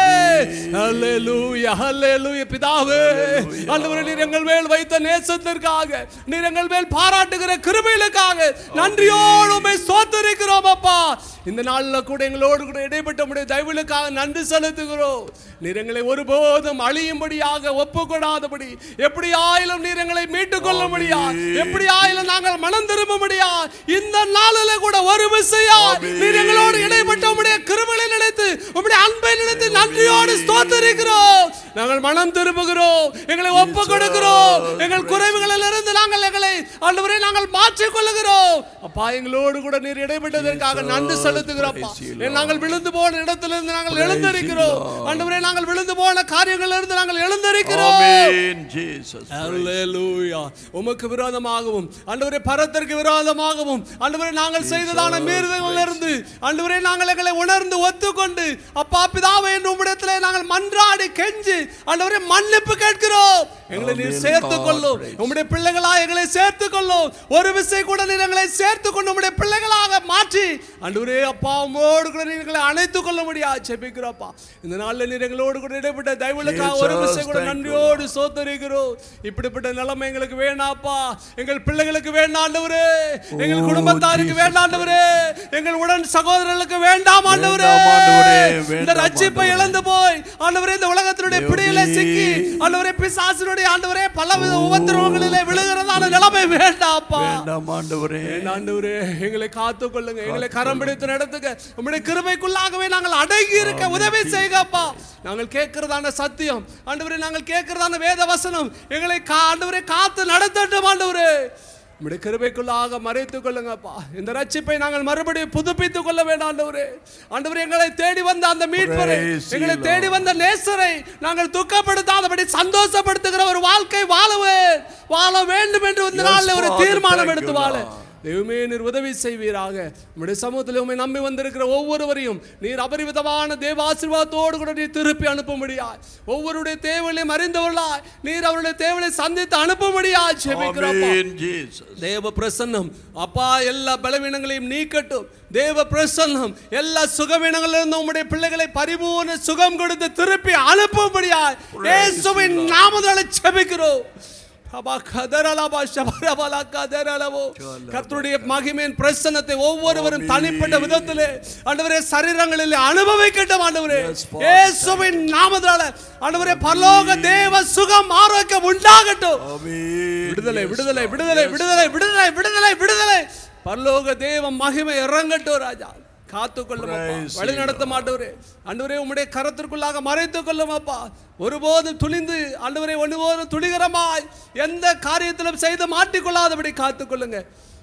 ஹalleluya ஹalleluya பிதாவே ஆண்டவரே நீர் எங்கள் மேல் வைத்த நேசத்திற்காக நீர் எங்கள் மேல் பாராட்டுகிற கிருபைகளுக்காக நன்றியோடு உம்மை ஸ்தோத்திரிக்கிறோம் அப்பா இந்த நாள்ல கூட எங்களோடு கூட இடைப்பட்ட உடைய தயவுகளுக்காக நன்றி செலுத்துகிறோம் நீர் எங்களை ஒருபோதும் அழியும்படியாக ஒப்புக்கொடாதபடி எப்படி ஆயிலும் நீர் எங்களை மீட்டுக் கொள்ளும்படியா எப்படி ஆயிலும் நாங்கள் மனம் திரும்பும்படியா இந்த நாளில கூட ஒரு விசையா நீர் எங்களோடு இடைப்பட்ட உடைய கிருபைகளை நினைத்து உம்முடைய அன்பை நினைத்து நன்றியோடு ஸ்தோத்திரிக்கிறோம் நாங்கள் மனம் திரும்புகிறோம் எங்களை ஒப்பு கொடுக்கிறோம் எங்கள் குறைவுகளில் இருந்து நாங்கள் எங்களை ஆண்டவரே நாங்கள் மாற்றிக் கொள்ளுகிறோம் அப்பா எங்களோடு கூட நீர் இடைப்பட்டதற்காக நன்றி செலுத்துகிறோம்ப்பா ஏன் நாங்கள் விழுந்து போன இடத்திலிருந்து நாங்கள் எழுந்திருக்கிறோம் ஆண்டவரே நாங்கள் விழுந்து போன காரியங்களில் இருந்து நாங்கள் எழுந்திருக்கிறோம் Amen, Jesus. அல்லேலூயா உமக்கு விரோதமாகவும் ஆண்டவரே பரத்திற்கு விரோதமாகவும் ஆண்டவரே நாங்கள் செய்ததான மீறுதலிலிருந்து ஆண்டவரே நாங்கள் எங்களை உணர்ந்து ஒத்துக்கொண்டு அப்பா பிதாவே என்று உம்மிடத்திலே நாங்கள் மன்றாடி கெஞ்சி ஆண்டவரே மன்னிப்பு கேட்கிறோம் எங்களை நீர் Amen, சேர்த்துக் God, கொள்ளும் praise. உம்முடைய பிள்ளைகளா எங்களை சேர்த்துக் கொள்ளும் ஒரு விசை கூட நீர் எங்களை சேர்த்துக் கொண்டு உம்முடைய பிள்ளைகளாக மாற்றி ஆண்டவரே அப்பா உம்மோடு கூட நீர் எங்களை அணைத்துக் கொள்ள முடியா செபிக்கிறோப்பா இந்த நாள்ல நீர் எங்களோடு கூட இடைப்பட்ட தயவுகளுக்காக ஒரு Jesus, விசை கூட thank you, நன்றியோடு சோத்தரிக்கிறோம் இப்படிப்பட்ட நிலைமை எங்களுக்கு வேணாப்பா எங்கள் பிள்ளைகளுக்கு வேண்டாம் ஆண்டவரே எங்கள் Oh, குடும்பத்தாருக்கு Jesus. வேண்டாம் ஆண்டவரே எங்கள் உடன் சகோதரர்களுக்கு வேண்டாம் ஆண்டவரே வேண்டாம் ஆண்டவரே, இந்த வேண்டாம் ரட்சிப்பை ஆண்டவரே. இழந்து போய் ஆண்டவரே இந்த உலகத்தினுடைய தேவனே. பிடியில சிக்கி ஆண்டவரே பிசாசினுடைய ஆண்டவரே பலவித உபத்திரவங்களிலே விழுகிறதான நிலைமை வேண்டாம்ப்பா வேண்டாம் ஆண்டவரே என் ஆண்டவரே எங்களை காத்து கொள்ளுங்க எங்களை கரம் பிடித்து நடத்துங்க உம்முடைய கிருபைக்குள்ளாகவே நாங்கள் அடங்கி இருக்க உதவி செய்கப்பா நாங்கள் கேட்கிறதான சத்தியம் ஆண்டவரே நாங்கள் கேட்கிறதான வேத வசனம் எங்களை கா- ஆண்டவரே காத்து நடத்தட்டும் ஆண்டவரே உம்முடைய கிருபைக்குள்ளாக மறைத்துக் கொள்ளுங்கப்பா இந்த ரட்சிப்பை நாங்கள் மறுபடியும் புதுப்பித்துக் கொள்ள வேண்டாம் ஆண்டவரே ஆண்டவரே எங்களை தேடி வந்த அந்த மீட்பரை Praise you, எங்களை Lord. தேடி வந்த நேசரை நாங்கள் துக்கப்படுத்தாதபடி சந்தோஷப்படுத்துகிற ஒரு வாழ்க்கை வாழவேன் வாழ வேண்டும் என்று இந்த Yes, நாளில் ஒரு Father, தீர்மானம் thank எடுத்து you, வாழ Lord. தெய்வமே நீர் உதவி செய்வீராக உம்முடைய சமூகத்தில் உண்மை நம்பி வந்திருக்கிற ஒவ்வொருவரையும் நீர் அபரிவிதமான தேவ ஆசீர்வாதத்தோடு கூட நீர் திருப்பி அனுப்பும்படியாய் ஒவ்வொருடைய தேவைகளையும் அறிந்தவர்களாய் நீர் அவருடைய தேவையை சந்தித்து அனுப்பும்படியாய் ஜெபிக்கிறோம் Amen, Jesus. தேவ பிரசன்னம் அப்பா எல்லா பலவீனங்களையும் நீக்கட்டும் தேவ பிரசன்னம் எல்லா சுகவீனங்களிலிருந்து உம்முடைய பிள்ளைகளை பரிபூர்ண சுகம் கொடுத்து திருப்பி அனுப்பும்படியாய் இயேசுவின் நாமத்தாலே ஜெபிக்கிறோம் அப்பா, கதறலபா, ஷபரபலா, கதறலவோ. கர்த்தருடைய மகிமையின் பிரசன்னத்தை ஒவ்வொருவரும் தனிப்பட்ட விதத்திலே ஆண்டவரே சரீரங்களில் அனுபவிக்கட்டும் ஆண்டவரே Yes, Father. இயேசுவின் நாமத்தால ஆண்டவரே பரலோக தேவ சுகம் ஆரோக்கியம் உண்டாகட்டும் Amen. விடுதலை Yes, விடுதலை Lord. விடுதலை Yes, விடுதலை விடுதலை விடுதலை விடுதலை பரலோக தேவ மகிமை இறங்கட்டும் ராஜா காத்து கொள்ளும் Praise வழி you, நடத்த மாட்டவரே ஆண்டவரே உம்முடைய கரத்திற்குள்ளாக மறைத்துக் கொள்ளும் அப்பா ஒருபோதும் துணிந்து ஆண்டவரே ஒருபோதும் துணிகரமாய் எந்த காரியத்திலும் செய்து மாட்டிக்கொள்ளாதபடி காத்துக் கொள்ளுங்க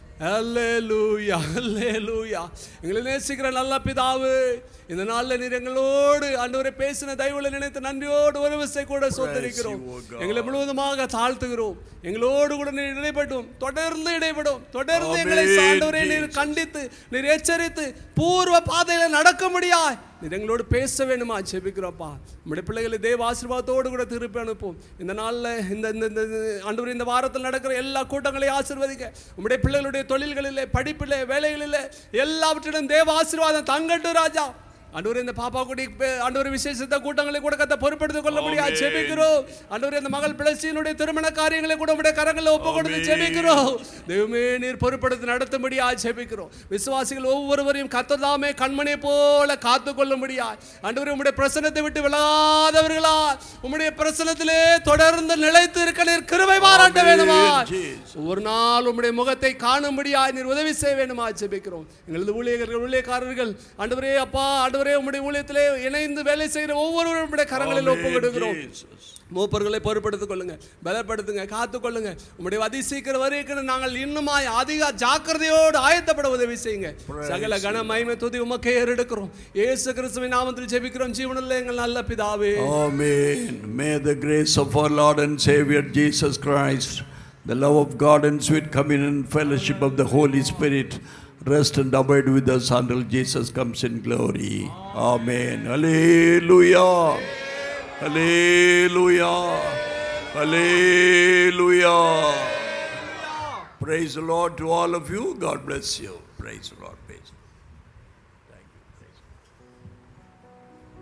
அல்லேலூயா அல்லேலூயா எங்களை நேசிக்கிற நல்ல பிதாவு இந்த நாள்ல நீர் எங்களோடு ஆண்டவரை பேசின தயவுல நினைத்து நன்றியோடு ஒரு விசை கூட சோத்தரிக்கிறோம் you, O God. எங்களை முழுவதுமாக தாழ்த்துகிறோம் எங்களோடு கூட நீர் இடைப்படும் தொடர்ந்து இடைப்படும் தொடர்ந்து எங்களை Amen, ஆண்டவரே நீர் Jesus. கண்டித்து நீர் எச்சரித்து பூர்வ பாதையில நடக்க முடியாய் நீர் எங்களோடு பேச வேணுமா ஜெபிக்கிறோப்பா நம்முடைய பிள்ளைகளை தேவ ஆசீர்வாதத்தோடு கூட திருப்பி அனுப்பும் இந்த நாள்ல இந்த இந்த இந்த ஆண்டவரே இந்த வாரத்தில் நடக்கிற எல்லா கூட்டங்களையும் ஆசீர்வதிக்க உம்முடைய பிள்ளைகளுடைய தொழில்களிலே படிப்பிலே வேலைகளிலே எல்லாவற்றிலும் தேவ ஆசீர்வாதம் தங்கட்டும் ராஜா ஆண்டவரே இந்த பாப்பா குடி ஆண்டவரே விசேஷத்த கூட்டங்களை கூட கத்த பொறுப்படுத்திக் கொள்ள முடியாது Amen. ஜெபிக்கிறோம் ஆண்டவரே இந்த மகள் பிளச்சியினுடைய திருமண காரியங்களை கூட உடைய கரங்களில் ஒப்பு கொடுத்து Amen. ஜெபிக்கிறோம் தெய்வமே நீர் பொறுப்படுத்தி நடத்தும்படியா ஜெபிக்கிறோம் விசுவாசிகள் ஒவ்வொருவரையும் கத்ததாமே கண்மணியை போல காத்து கொள்ள முடியாது ஆண்டவரே உம்முடைய பிரசனத்தை விட்டு விலகாதவர்களா உம்முடைய பிரசனத்திலே தொடர்ந்து நிலைத்து இருக்க நீர் கிருபை பாராட்ட Amen, வேணுமா Jesus. ஒரு நாள் உம்முடைய முகத்தை காணும்படியா நீர் உதவி செய்ய வேணுமா ஜெபிக்கிறோம் எங்களது ஊழியர்கள் ஊழியக்காரர்கள் ஆண்டவரே அப்பா ஆண்டவரே ஆண்டவரே உம்முடைய ஊழியத்திலே இணைந்து வேலை செய்கிற ஒவ்வொருவரும் உம்முடைய கரங்களில் ஒப்பு Amen, கொடுக்கிறோம் Jesus. மூப்பர்களை பொறுப்படுத்திக் கொள்ளுங்க பலப்படுத்துங்க காத்துக் கொள்ளுங்க உம்முடைய அதி சீக்கிரம் வரைக்கும் நாங்கள் இன்னுமாய் அதிக ஜாக்கிரதையோடு ஆயத்தப்பட உதவி செய்யுங்க சகல கன மகிமை துதி உமக்கே ஏறெடுக்கிறோம் இயேசு கிறிஸ்துவின் நாமத்தில் ஜெபிக்கிறோம் ஜீவனுள்ள எங்கள் நல்ல பிதாவே Amen. May the grace of our Lord and Savior Jesus Christ, the love of God and sweet communion and fellowship of the Holy Spirit rest and abide with us until Jesus comes in glory. Amen. Hallelujah. Hallelujah. Hallelujah. Praise the Lord to all of you. God bless you. Praise the Lord. Praise the Lord.